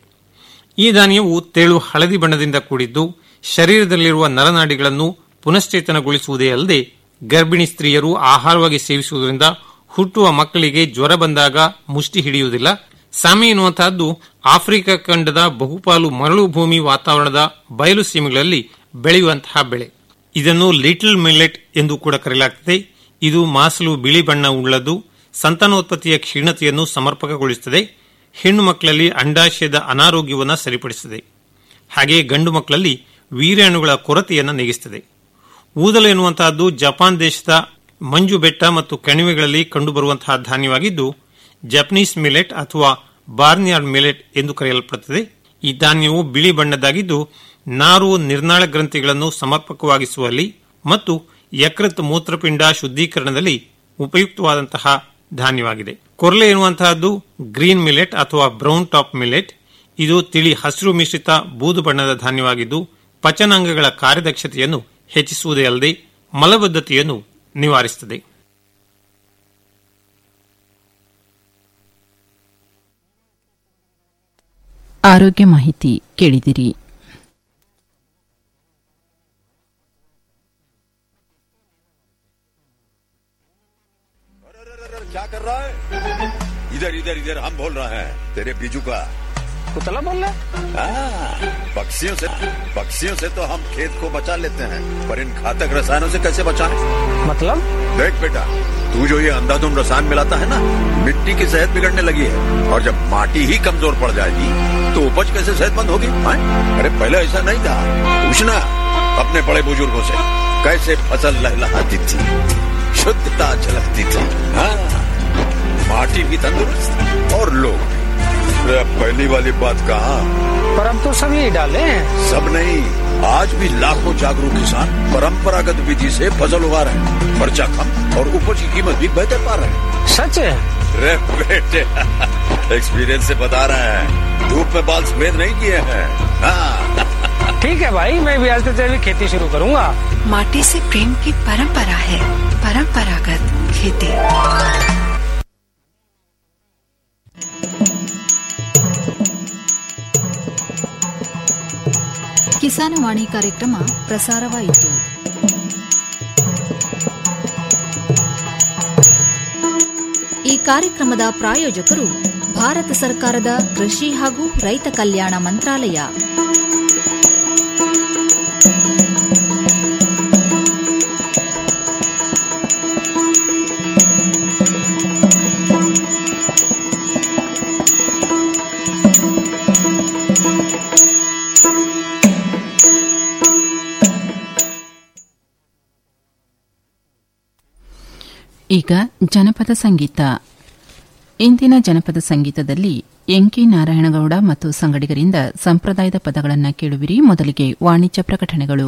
ಈ ಧಾನ್ಯವು ತೆಳು ಹಳದಿ ಬಣ್ಣದಿಂದ ಕೂಡಿದ್ದು ಶರೀರದಲ್ಲಿರುವ ನರನಾಡಿಗಳನ್ನು ಪುನಶ್ಚೇತನಗೊಳಿಸುವುದೇ ಅಲ್ಲದೆ ಗರ್ಭಿಣಿ ಸ್ತ್ರೀಯರು ಆಹಾರವಾಗಿ ಸೇವಿಸುವುದರಿಂದ ಹುಟ್ಟುವ ಮಕ್ಕಳಿಗೆ ಜ್ವರ ಬಂದಾಗ ಮುಷ್ಟಿ ಹಿಡಿಯುವುದಿಲ್ಲ ಸಾಮಿ ಎನ್ನುವಂತಹದ್ದು ಆಫ್ರಿಕಾ ಖಂಡದ ಬಹುಪಾಲು ಮರಳು ಭೂಮಿ ವಾತಾವರಣದ ಬಯಲು ಸೀಮೆಗಳಲ್ಲಿ ಬೆಳೆಯುವಂತಹ ಬೆಳೆ ಇದನ್ನು ಲಿಟಲ್ ಮಿಲ್ಲೆಟ್ ಎಂದು ಕೂಡ ಕರೆಯಲಾಗುತ್ತದೆ ಇದು ಮಾಸಲು ಬಿಳಿ ಬಣ್ಣ ಉಳ್ಳದ್ದು ಸಂತಾನೋತ್ಪತ್ತಿಯ ಕ್ಷೀಣತೆಯನ್ನು ಸಮರ್ಪಕಗೊಳಿಸುತ್ತದೆ ಹೆಣ್ಣು ಮಕ್ಕಳಲ್ಲಿ ಅಂಡಾಶಯದ ಅನಾರೋಗ್ಯವನ್ನು ಸರಿಪಡಿಸುತ್ತದೆ ಹಾಗೆಯೇ ಗಂಡು ಮಕ್ಕಳಲ್ಲಿ ವೀರ್ಯಾಣುಗಳ ಕೊರತೆಯನ್ನು ನೀಗಿಸುತ್ತದೆ ಊದಲು ಎನ್ನುವಂತಹದ್ದು ಜಪಾನ್ ದೇಶದ ಮಂಜು ಬೆಟ್ಟ ಮತ್ತು ಕಣಿವೆಗಳಲ್ಲಿ ಕಂಡುಬರುವಂತಹ ಧಾನ್ಯವಾಗಿದ್ದು ಜಪನೀಸ್ ಮಿಲೆಟ್ ಅಥವಾ ಬಾರ್ನಿಯಾರ್ಡ್ ಮಿಲೆಟ್ ಎಂದು ಕರೆಯಲ್ಪಡುತ್ತದೆ ಈ ಧಾನ್ಯವು ಬಿಳಿ ಬಣ್ಣದ್ದಾಗಿದ್ದು ನಾರು ನಿರ್ನಾಳ ಗ್ರಂಥಿಗಳನ್ನು ಸಮರ್ಪಕವಾಗಿಸುವಲ್ಲಿ ಮತ್ತು ಯಕೃತ್ ಮೂತ್ರಪಿಂಡ ಶುದ್ಧೀಕರಣದಲ್ಲಿ ಉಪಯುಕ್ತವಾದಂತಹ ಧಾನ್ಯವಾಗಿದೆ ಕೊರ್ಲೆ ಎನ್ನುವಂತಹದ್ದು ಗ್ರೀನ್ ಮಿಲೆಟ್ ಅಥವಾ ಬ್ರೌನ್ ಟಾಪ್ ಮಿಲೆಟ್ ಇದು ತಿಳಿ ಹಸಿರು ಮಿಶ್ರಿತ ಬೂದು ಬಣ್ಣದ ಧಾನ್ಯವಾಗಿದ್ದು ಪಚನಾಂಗಗಳ ಕಾರ್ಯದಕ್ಷತೆಯನ್ನು ಹೆಚ್ಚಿಸುವುದೇ ಅಲ್ಲದೆ ಮಲಬದ್ಧತೆಯನ್ನು ನಿವಾರಿಸುತ್ತದೆ ಆರೋಗ್ಯ ಮಾಹಿತಿ ಕೇಳಿದಿರಿ क्या कर रहा है इधर इधर इधर हम बोल रहे हैं तेरे बीजू का कुतला बोल रहा हाँ, पक्षियों से पक्षियों से तो हम खेत को बचा लेते हैं पर इन घातक रसायनों से कैसे बचाएं? मतलब देख बेटा तू जो ये अंधाधुंध रसायन मिलाता है ना मिट्टी की सेहत बिगड़ने लगी है और जब माटी ही कमजोर पड़ जाएगी तो उपज कैसे सेहतमंद होगी हाँ? अरे पहले ऐसा नहीं था पूछना अपने बड़े बुजुर्गों से कैसे फसल लहलहाती थी शुद्धता झलकती थी हाँ माटी भी तंदुरुस्त और लोग भी अरे अब पहली वाली बात कहा पर अब तो सब यही डाले हैं सब नहीं आज भी लाखों जागरूक किसान परंपरागत विधि से फसल उगा रहे हैं खर्चा कम और उपज की कीमत भी बेहतर पा रहे हैं सच है रे बेटे एक्सपीरियंस से बता रहे हैं धूप में बाल सफेद नहीं किए हैं हाँ ठीक है भाई मैं भी आज से जैविक खेती शुरू करूंगा माटी से प्रेम की परंपरा है परंपरागत खेती ಕಿಸಾನವಾಣಿ ಕಾರ್ಯಕ್ರಮ ಪ್ರಸಾರವಾಯಿತು ಈ ಕಾರ್ಯಕ್ರಮದ ಪ್ರಾಯೋಜಕರು ಭಾರತ ಸರ್ಕಾರದ ಕೃಷಿ ಹಾಗೂ ರೈತ ಕಲ್ಯಾಣ ಮಂತ್ರಾಲಯ ಈಗ ಜನಪದ ಸಂಗೀತ ಇಂದಿನ ಜನಪದ ಸಂಗೀತದಲ್ಲಿ ಎಂಕಿ ನಾರಾಯಣಗೌಡ ಮತ್ತು ಸಂಗಡಿಗರಿಂದ ಸಂಪ್ರದಾಯದ ಪದಗಳನ್ನು ಕೇಳುವಿರಿ ಮೊದಲಿಗೆ ವಾಣಿಜ್ಯ ಪ್ರಕಟಣೆಗಳು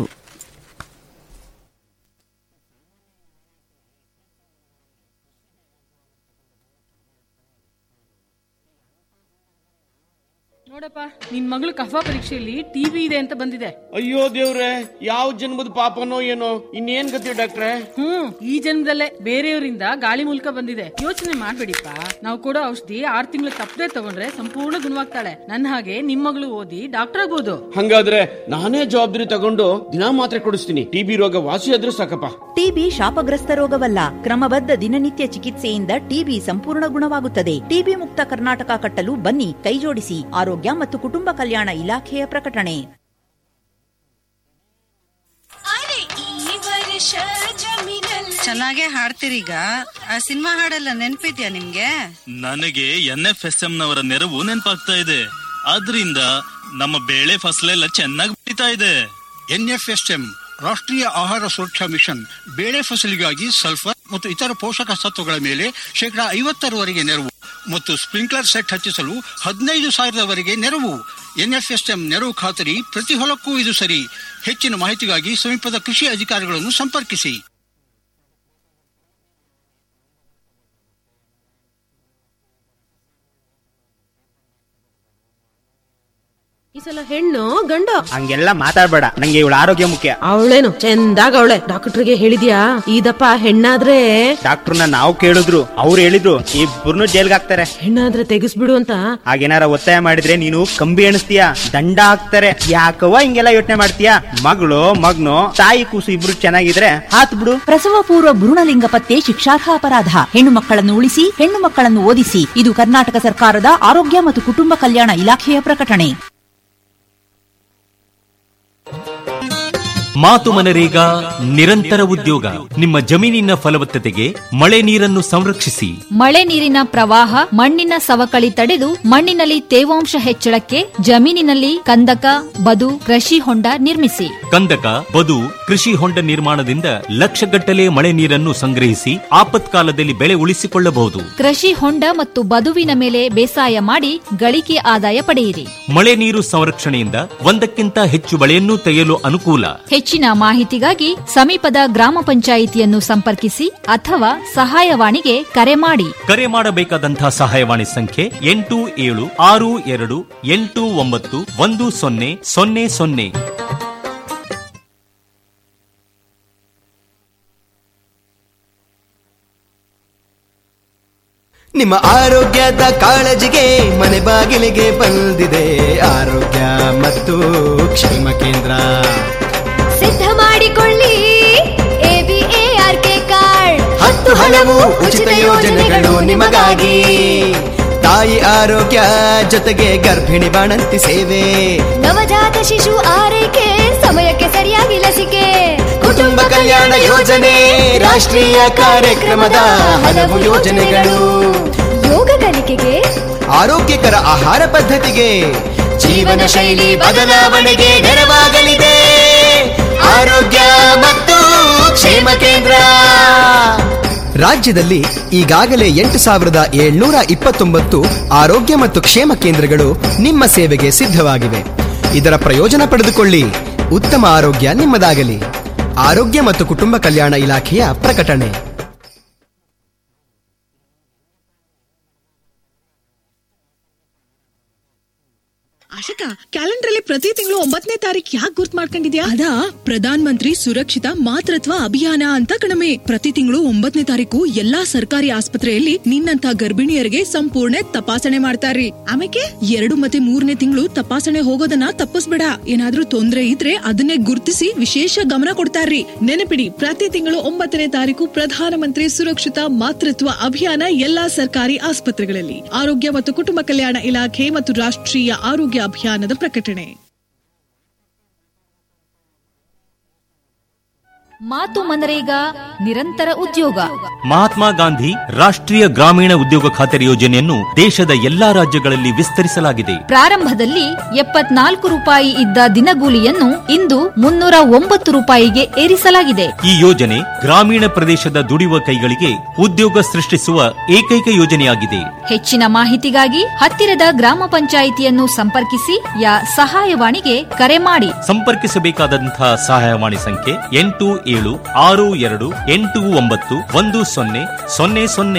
ನೋಡಪ್ಪ ನಿನ್ ಮಗಳು ಕಫ ಪರೀಕ್ಷೆಯಲ್ಲಿ ಟಿವಿ ಇದೆ ಅಂತ ಬಂದಿದೆ ಅಯ್ಯೋ ದೇವ್ರೆ ಯಾವ ಜನ್ಮದ ಪಾಪನೋ ಏನೋ ಇನ್ನೇನ್ ಗತಿ ಡಾಕ್ಟ್ರೆ ಹ್ಮ್ ಈ ಜನ್ಮದಲ್ಲೇ ಬೇರೆಯವರಿಂದ ಗಾಳಿ ಮೂಲಕ ಬಂದಿದೆ ಯೋಚನೆ ಮಾಡ್ಬೇಡಿಪ್ಪ ನಾವು ಕೊಡೋ ಔಷಧಿ ಆರ್ ತಿಂಗಳು ತಪ್ಪದೆ ತಗೊಂಡ್ರೆ ಸಂಪೂರ್ಣ ಗುಣವಾಗ್ತಾಳೆ ನನ್ನ ಹಾಗೆ ನಿಮ್ ಮಗಳು ಓದಿ ಡಾಕ್ಟರ್ ಆಗ್ಬೋದು ಹಂಗಾದ್ರೆ ನಾನೇ ಜವಾಬ್ದಾರಿ ತಗೊಂಡು ದಿನಾ ಮಾತ್ರೆ ಕೊಡಿಸ್ತೀನಿ ಟಿಬಿ ರೋಗ ವಾಸಿ ಆದ್ರೂ ಸಾಕಪ್ಪ ಟಿಬಿ ಶಾಪಗ್ರಸ್ತ ರೋಗವಲ್ಲ ಕ್ರಮಬದ್ಧ ದಿನನಿತ್ಯ ಚಿಕಿತ್ಸೆಯಿಂದ ಟಿಬಿ ಸಂಪೂರ್ಣ ಗುಣವಾಗುತ್ತದೆ ಟಿಬಿ ಮುಕ್ತ ಕರ್ನಾಟಕ ಕಟ್ಟಲು ಬನ್ನಿ ಕೈಜೋಡಿಸಿ ಆರೋಗ್ಯ ಮತ್ತು ಕುಟುಂಬ ಕಲ್ಯಾಣ ಇಲಾಖೆಯ ಪ್ರಕಟಣೆ ಚೆನ್ನಾಗೆ ಹಾಡ್ತಿರೀಗ ಆ ಸಿನಿಮಾ ಹಾಡೆಲ್ಲ ನೆನ್ಪಿದ್ಯಾ ನಿಮ್ಗೆ ನನಗೆ ಎನ್ ಎಫ್ ಎಸ್ ಎಂ ನವರ ನೆರವು ನೆನಪಾಗ್ತಾ ಇದೆ ಆದ್ರಿಂದ ನಮ್ಮ ಬೆಳೆ ಫಸಲೆಲ್ಲ ಚೆನ್ನಾಗಿ ಬೆಳೀತಾ ಇದೆ ಎನ್ಎಫ್ಎಸ್ಎಂ ರಾಷ್ಟ್ರೀಯ ಆಹಾರ ಸುರಕ್ಷಾ ಮಿಷನ್ ಬೇಳೆ ಫಸಲಿಗಾಗಿ ಸಲ್ಫರ್ ಮತ್ತು ಇತರ ಪೋಷಕ ಸತ್ವಗಳ ಮೇಲೆ ಶೇಕಡಾ ಐವತ್ತರವರೆಗೆ ನೆರವು ಮತ್ತು ಸ್ಪ್ರಿಂಕ್ಲರ್ ಸೆಟ್ ಹಚ್ಚಿಸಲು ಹದಿನೈದು ಸಾವಿರದವರೆಗೆ ನೆರವು ಎನ್ಎಫ್ಎಸ್ಎಂ ನೆರವು ಖಾತರಿ ಪ್ರತಿ ಹೊಲಕ್ಕೂ ಇದು ಸರಿ ಹೆಚ್ಚಿನ ಮಾಹಿತಿಗಾಗಿ ಸಮೀಪದ ಕೃಷಿ ಅಧಿಕಾರಿಗಳನ್ನು ಸಂಪರ್ಕಿಸಿ ಈ ಸಲ ಹೆಣ್ಣು ಗಂಡು ಹಂಗೆಲ್ಲ ಮಾತಾಡ್ಬೇಡ ನಂಗೆ ಇವಳ ಆರೋಗ್ಯ ಮುಖ್ಯ ಅವಳೇನು ಚಂದಾಗ ಅವಳೆ ಡಾಕ್ಟರ್ಗೆ ಹೇಳಿದ್ಯಾ ಇದಪ್ಪ ಹೆಣ್ಣಾದ್ರೆ ಡಾಕ್ಟರ್ನ ನಾವು ಕೇಳಿದ್ರು ಅವ್ರು ಹೇಳಿದ್ರು ಇಬ್ಬರನ್ನು ಜೈಲ್ಗೆ ಹಾಕ್ತಾರೆ ಹೆಣ್ಣಾದ್ರೆ ತೆಗಿಸ್ಬಿಡು ಅಂತ ಹಾಗೇನಾರ ಒತ್ತಾಯ ಮಾಡಿದ್ರೆ ನೀನು ಕಂಬಿ ಎಣಿಸ್ತೀಯ ದಂಡ ಹಾಕ್ತಾರೆ ಯಾಕವ್ವ ಹಿಂಗೆಲ್ಲ ಯೋಚನೆ ಮಾಡ್ತೀಯ ಮಗಳು ಮಗ್ನು ತಾಯಿ ಕೂಸು ಇಬ್ರು ಚೆನ್ನಾಗಿದ್ರೆ ಹಾತ್ ಬಿಡು ಪ್ರಸವ ಪೂರ್ವ ಭ್ರೂಣಲಿಂಗ ಪತ್ತೆ ಶಿಕ್ಷಾರ್ಹ ಅಪರಾಧ ಹೆಣ್ಣು ಮಕ್ಕಳನ್ನು ಉಳಿಸಿ ಹೆಣ್ಣು ಮಕ್ಕಳನ್ನು ಓದಿಸಿ ಇದು ಕರ್ನಾಟಕ ಸರ್ಕಾರದ ಆರೋಗ್ಯ ಮತ್ತು ಕುಟುಂಬ ಕಲ್ಯಾಣ ಇಲಾಖೆಯ ಪ್ರಕಟಣೆ ಮಾತು ಮನರೇಗಾ ನಿರಂತರ ಉದ್ಯೋಗ ನಿಮ್ಮ ಜಮೀನಿನ ಫಲವತ್ತತೆಗೆ ಮಳೆ ನೀರನ್ನು ಸಂರಕ್ಷಿಸಿ ಮಳೆ ನೀರಿನ ಪ್ರವಾಹ ಮಣ್ಣಿನ ಸವಕಳಿ ತಡೆದು ಮಣ್ಣಿನಲ್ಲಿ ತೇವಾಂಶ ಹೆಚ್ಚಳಕ್ಕೆ ಜಮೀನಿನಲ್ಲಿ ಕಂದಕ ಬದು ಕೃಷಿ ಹೊಂಡ ನಿರ್ಮಿಸಿ ಕಂದಕ ಬದು ಕೃಷಿ ಹೊಂಡ ನಿರ್ಮಾಣದಿಂದ ಲಕ್ಷಗಟ್ಟಲೆ ಮಳೆ ನೀರನ್ನು ಸಂಗ್ರಹಿಸಿ ಆಪತ್ಕಾಲದಲ್ಲಿ ಬೆಳೆ ಉಳಿಸಿಕೊಳ್ಳಬಹುದು ಕೃಷಿ ಹೊಂಡ ಮತ್ತು ಬದುವಿನ ಮೇಲೆ ಬೇಸಾಯ ಮಾಡಿ ಗಳಿಕೆ ಆದಾಯ ಪಡೆಯಿರಿ ಮಳೆ ನೀರು ಸಂರಕ್ಷಣೆಯಿಂದ ಒಂದಕ್ಕಿಂತ ಹೆಚ್ಚು ಬೆಳೆಯನ್ನು ತೆಗೆಯಲು ಅನುಕೂಲ ಹೆಚ್ಚಿನ ಮಾಹಿತಿಗಾಗಿ ಸಮೀಪದ ಗ್ರಾಮ ಪಂಚಾಯಿತಿಯನ್ನು ಸಂಪರ್ಕಿಸಿ ಅಥವಾ ಸಹಾಯವಾಣಿಗೆ ಕರೆ ಮಾಡಿ ಕರೆ ಮಾಡಬೇಕಾದಂತಹ ಸಹಾಯವಾಣಿ ಸಂಖ್ಯೆ ಎಂಟು ಏಳು ಆರು ಎರಡು ಎಂಟು ಒಂಬತ್ತು ಒಂದು ಸೊನ್ನೆ ಸೊನ್ನೆ ಸೊನ್ನೆ ನಿಮ್ಮ ಆರೋಗ್ಯದ ಕಾಳಜಿಗೆ ಮನೆ ಬಾಗಿಲಿಗೆ ಬಂದಿದೆ ಆರೋಗ್ಯ ಮತ್ತು ಕ್ಷೇಮ ಕೇಂದ್ರ ಸಿದ್ಧ ಮಾಡಿಕೊಳ್ಳಿ ಎಬಿಎಆರ್ಕೆ ಕಾರ್ಡ್ ಹತ್ತು ಹಲವು ಉಚಿತ ಯೋಜನೆಗಳು ನಿಮಗಾಗಿ ತಾಯಿ ಆರೋಗ್ಯ ಜೊತೆಗೆ ಗರ್ಭಿಣಿ ಬಾಣಂತಿ ಸೇವೆ ನವಜಾತ ಶಿಶು ಆರೈಕೆ ಸಮಯಕ್ಕೆ ಸರಿಯಾಗಿ ಲಸಿಕೆ ಕುಟುಂಬ ಕಲ್ಯಾಣ ಯೋಜನೆ ರಾಷ್ಟ್ರೀಯ ಕಾರ್ಯಕ್ರಮದ ಹಲವು ಯೋಜನೆಗಳು ಯೋಗ ಕಲಿಕೆಗೆ ಆರೋಗ್ಯಕರ ಆಹಾರ ಪದ್ಧತಿಗೆ ಜೀವನ ಶೈಲಿ ಬದಲಾವಣೆಗೆ ನೆರವಾಗಲಿದೆ ಆರೋಗ್ಯ ಮತ್ತು ಕ್ಷೇಮ ಕೇಂದ್ರ ರಾಜ್ಯದಲ್ಲಿ ಈಗಾಗಲೇ ಎಂಟು ಸಾವಿರದ ಏಳ್ನೂರ ಇಪ್ಪತ್ತೊಂಬತ್ತು ಆರೋಗ್ಯ ಮತ್ತು ಕ್ಷೇಮ ಕೇಂದ್ರಗಳು ನಿಮ್ಮ ಸೇವೆಗೆ ಸಿದ್ಧವಾಗಿವೆ ಇದರ ಪ್ರಯೋಜನ ಪಡೆದುಕೊಳ್ಳಿ ಉತ್ತಮ ಆರೋಗ್ಯ ನಿಮ್ಮದಾಗಲಿ ಆರೋಗ್ಯ ಮತ್ತು ಕುಟುಂಬ ಕಲ್ಯಾಣ ಇಲಾಖೆಯ ಪ್ರಕಟಣೆ ಆಶಿಕಾ ಕ್ಯಾಲೆಂಡರ್ ಅಲ್ಲಿ ಪ್ರತಿ ತಿಂಗಳು ಒಂಬತ್ತನೇ ತಾರೀಕು ಯಾಕೆ ಗುರ್ತ್ ಮಾಡ್ಕೊಂಡಿದ್ಯಾ ಅದಾ ಪ್ರಧಾನ ಮಂತ್ರಿ ಸುರಕ್ಷಿತ ಮಾತೃತ್ವ ಅಭಿಯಾನ ಅಂತ ಕಣಮೆ ಪ್ರತಿ ತಿಂಗಳು ಒಂಬತ್ತನೇ ತಾರೀಕು ಎಲ್ಲಾ ಸರ್ಕಾರಿ ಆಸ್ಪತ್ರೆಯಲ್ಲಿ ನಿನ್ನಂತ ಗರ್ಭಿಣಿಯರಿಗೆ ಸಂಪೂರ್ಣ ತಪಾಸಣೆ ಮಾಡ್ತಾರ್ರಿ ಆಮೇಲೆ ಎರಡು ಮತ್ತೆ ಮೂರನೇ ತಿಂಗಳು ತಪಾಸಣೆ ಹೋಗೋದನ್ನ ತಪ್ಪಿಸ್ಬೇಡ ಏನಾದ್ರೂ ತೊಂದ್ರೆ ಇದ್ರೆ ಅದನ್ನೇ ಗುರ್ತಿಸಿ ವಿಶೇಷ ಗಮನ ಕೊಡ್ತಾರ್ರಿ ನೆನಪಿಡಿ ಪ್ರತಿ ತಿಂಗಳು ಒಂಬತ್ತನೇ ತಾರೀಕು ಪ್ರಧಾನಮಂತ್ರಿ ಸುರಕ್ಷಿತ ಮಾತೃತ್ವ ಅಭಿಯಾನ ಎಲ್ಲಾ ಸರ್ಕಾರಿ ಆಸ್ಪತ್ರೆಗಳಲ್ಲಿ ಆರೋಗ್ಯ ಮತ್ತು ಕುಟುಂಬ ಕಲ್ಯಾಣ ಇಲಾಖೆ ಮತ್ತು ರಾಷ್ಟ್ರೀಯ ಆರೋಗ್ಯ ಅಭಿಯಾನದ ಪ್ರಕಟಣೆ ಮಾತು ಮನರೇಗಾ ನಿರಂತರ ಉದ್ಯೋಗ ಮಹಾತ್ಮ ಗಾಂಧಿ ರಾಷ್ಟ್ರೀಯ ಗ್ರಾಮೀಣ ಉದ್ಯೋಗ ಖಾತರಿ ಯೋಜನೆಯನ್ನು ದೇಶದ ಎಲ್ಲಾ ರಾಜ್ಯಗಳಲ್ಲಿ ವಿಸ್ತರಿಸಲಾಗಿದೆ ಪ್ರಾರಂಭದಲ್ಲಿ ಎಪ್ಪತ್ನಾಲ್ಕು ರೂಪಾಯಿ ಇದ್ದ ದಿನಗೂಲಿಯನ್ನು ಇಂದು ಮುನ್ನೂರ ಒಂಬತ್ತು ರೂಪಾಯಿಗೆ ಏರಿಸಲಾಗಿದೆ ಈ ಯೋಜನೆ ಗ್ರಾಮೀಣ ಪ್ರದೇಶದ ದುಡಿಯುವ ಕೈಗಳಿಗೆ ಉದ್ಯೋಗ ಸೃಷ್ಟಿಸುವ ಏಕೈಕ ಯೋಜನೆಯಾಗಿದೆ ಹೆಚ್ಚಿನ ಮಾಹಿತಿಗಾಗಿ ಹತ್ತಿರದ ಗ್ರಾಮ ಪಂಚಾಯಿತಿಯನ್ನು ಸಂಪರ್ಕಿಸಿ ಯಾ ಸಹಾಯವಾಣಿಗೆ ಕರೆ ಮಾಡಿ ಸಂಪರ್ಕಿಸಬೇಕಾದಂತಹ ಸಹಾಯವಾಣಿ ಸಂಖ್ಯೆ ಎಂಟು ಏಳು ಆರು ಎರಡು ಎಂಟು ಒಂಬತ್ತು ಒಂದು ಸೊನ್ನೆ ಸೊನ್ನೆ ಸೊನ್ನೆ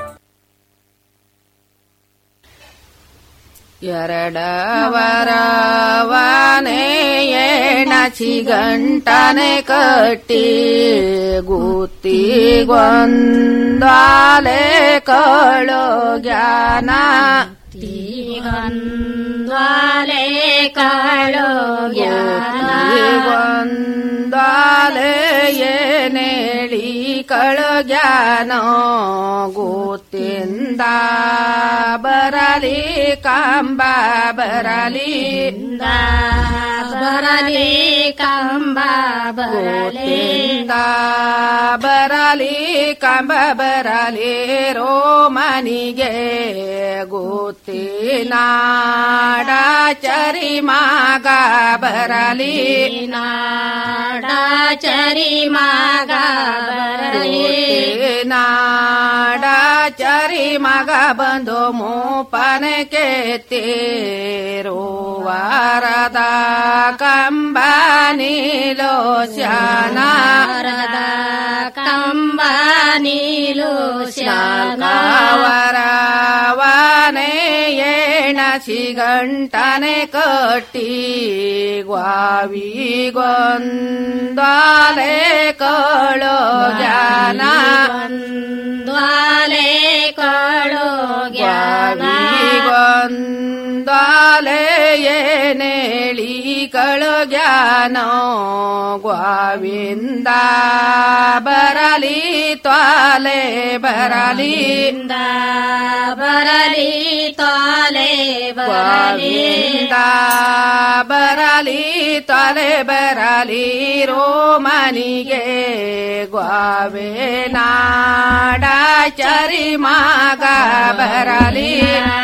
ಎರಡವರವನೆ ಎಣಚಿ ಗಂಟನೆ ಕಟ್ಟಿ ಗುತ್ತಿಗೊಂದಾಲೆ ಕಳೋ ಜ್ಞಾನ ಗೊಂದಾಲೆ ಕಾಳೋ ಗೊಂದಾಲೆ ಏನೇಳಿ ಕಳೋ ಜ್ಞಾನ ಗೊತ್ತಿಂದ ಬರಲಿ ಕಂಬ ಬರಲಿ ಬರಲಿ ಕಂಬ ಬರಲಿ ಗೊತ್ತಿಂದ ಬರಲಿ ಕಂಬ ಬರಲಿ ರೋಮನಿಗೆ ಗೊತ್ತಿನಾಡ ಚರಿ ಮಾಗ ಬರಲಿ ನಾಡ ಚರಿ ಮಗ ಬರಲಿ ನಾಡ ಚರಿ ಮಗ ಬಂದು ಮೂಪನ ಕೆತ್ತೇರೋ ವಾರದ ಕಂಬ ನೀಲೋ ಶಾನ ಕಂಬ ನೀಲು ವರವನೆ ಏಣ ಸಿಗಂಟನೆ ಕಟ್ಟಿ ಗ್ವಾವಿ ಗೊಂದಾಲೆ ಕಳೋ ಜಾನ ದ್ವಾಲೆ ಕಳೋ ಜ್ಞಾನ ಗೊಂದಾಲೆ ಏನೇಳಿ ಕಳೋ ಜ್ಞಾನ ಗ್ವಾವಿಂದ ಬರಲಿ ತ್ವಾಲೆ ಬರಲಿ ಬರಲಿ ತಾಲೆ ಬರಲಿ ಗೋವಿಂದ ಬರಲಿ ತೊಲೆ ಬರಲಿ ರೋಮನಿಗೆ ಗ್ವಾವೆ ನಾಡ ಚರಿ ಮಗ ಬರಲಿ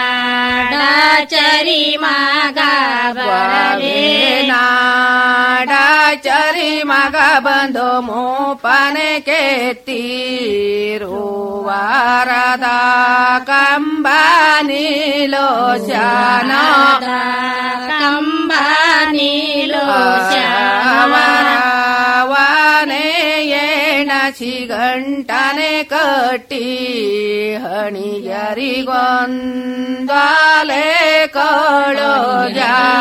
ಚರಿ ಮಗ ಬರಲಿ ನಾಡ ಚರಿ ಮಗ ಬಂದು ಮೂಪನೆ ಕೆತ್ತಿರುವಾರದ ಕಂಬ ನೀಲೋಚನ ಕಂಬ ವನೆ ಎಣಸಿ ಗಂಟನೆ ಕಟ್ಟಿ ಹಣಿಯರಿಗೊಂದಾಲೆ ಕಳೋ ಜಾ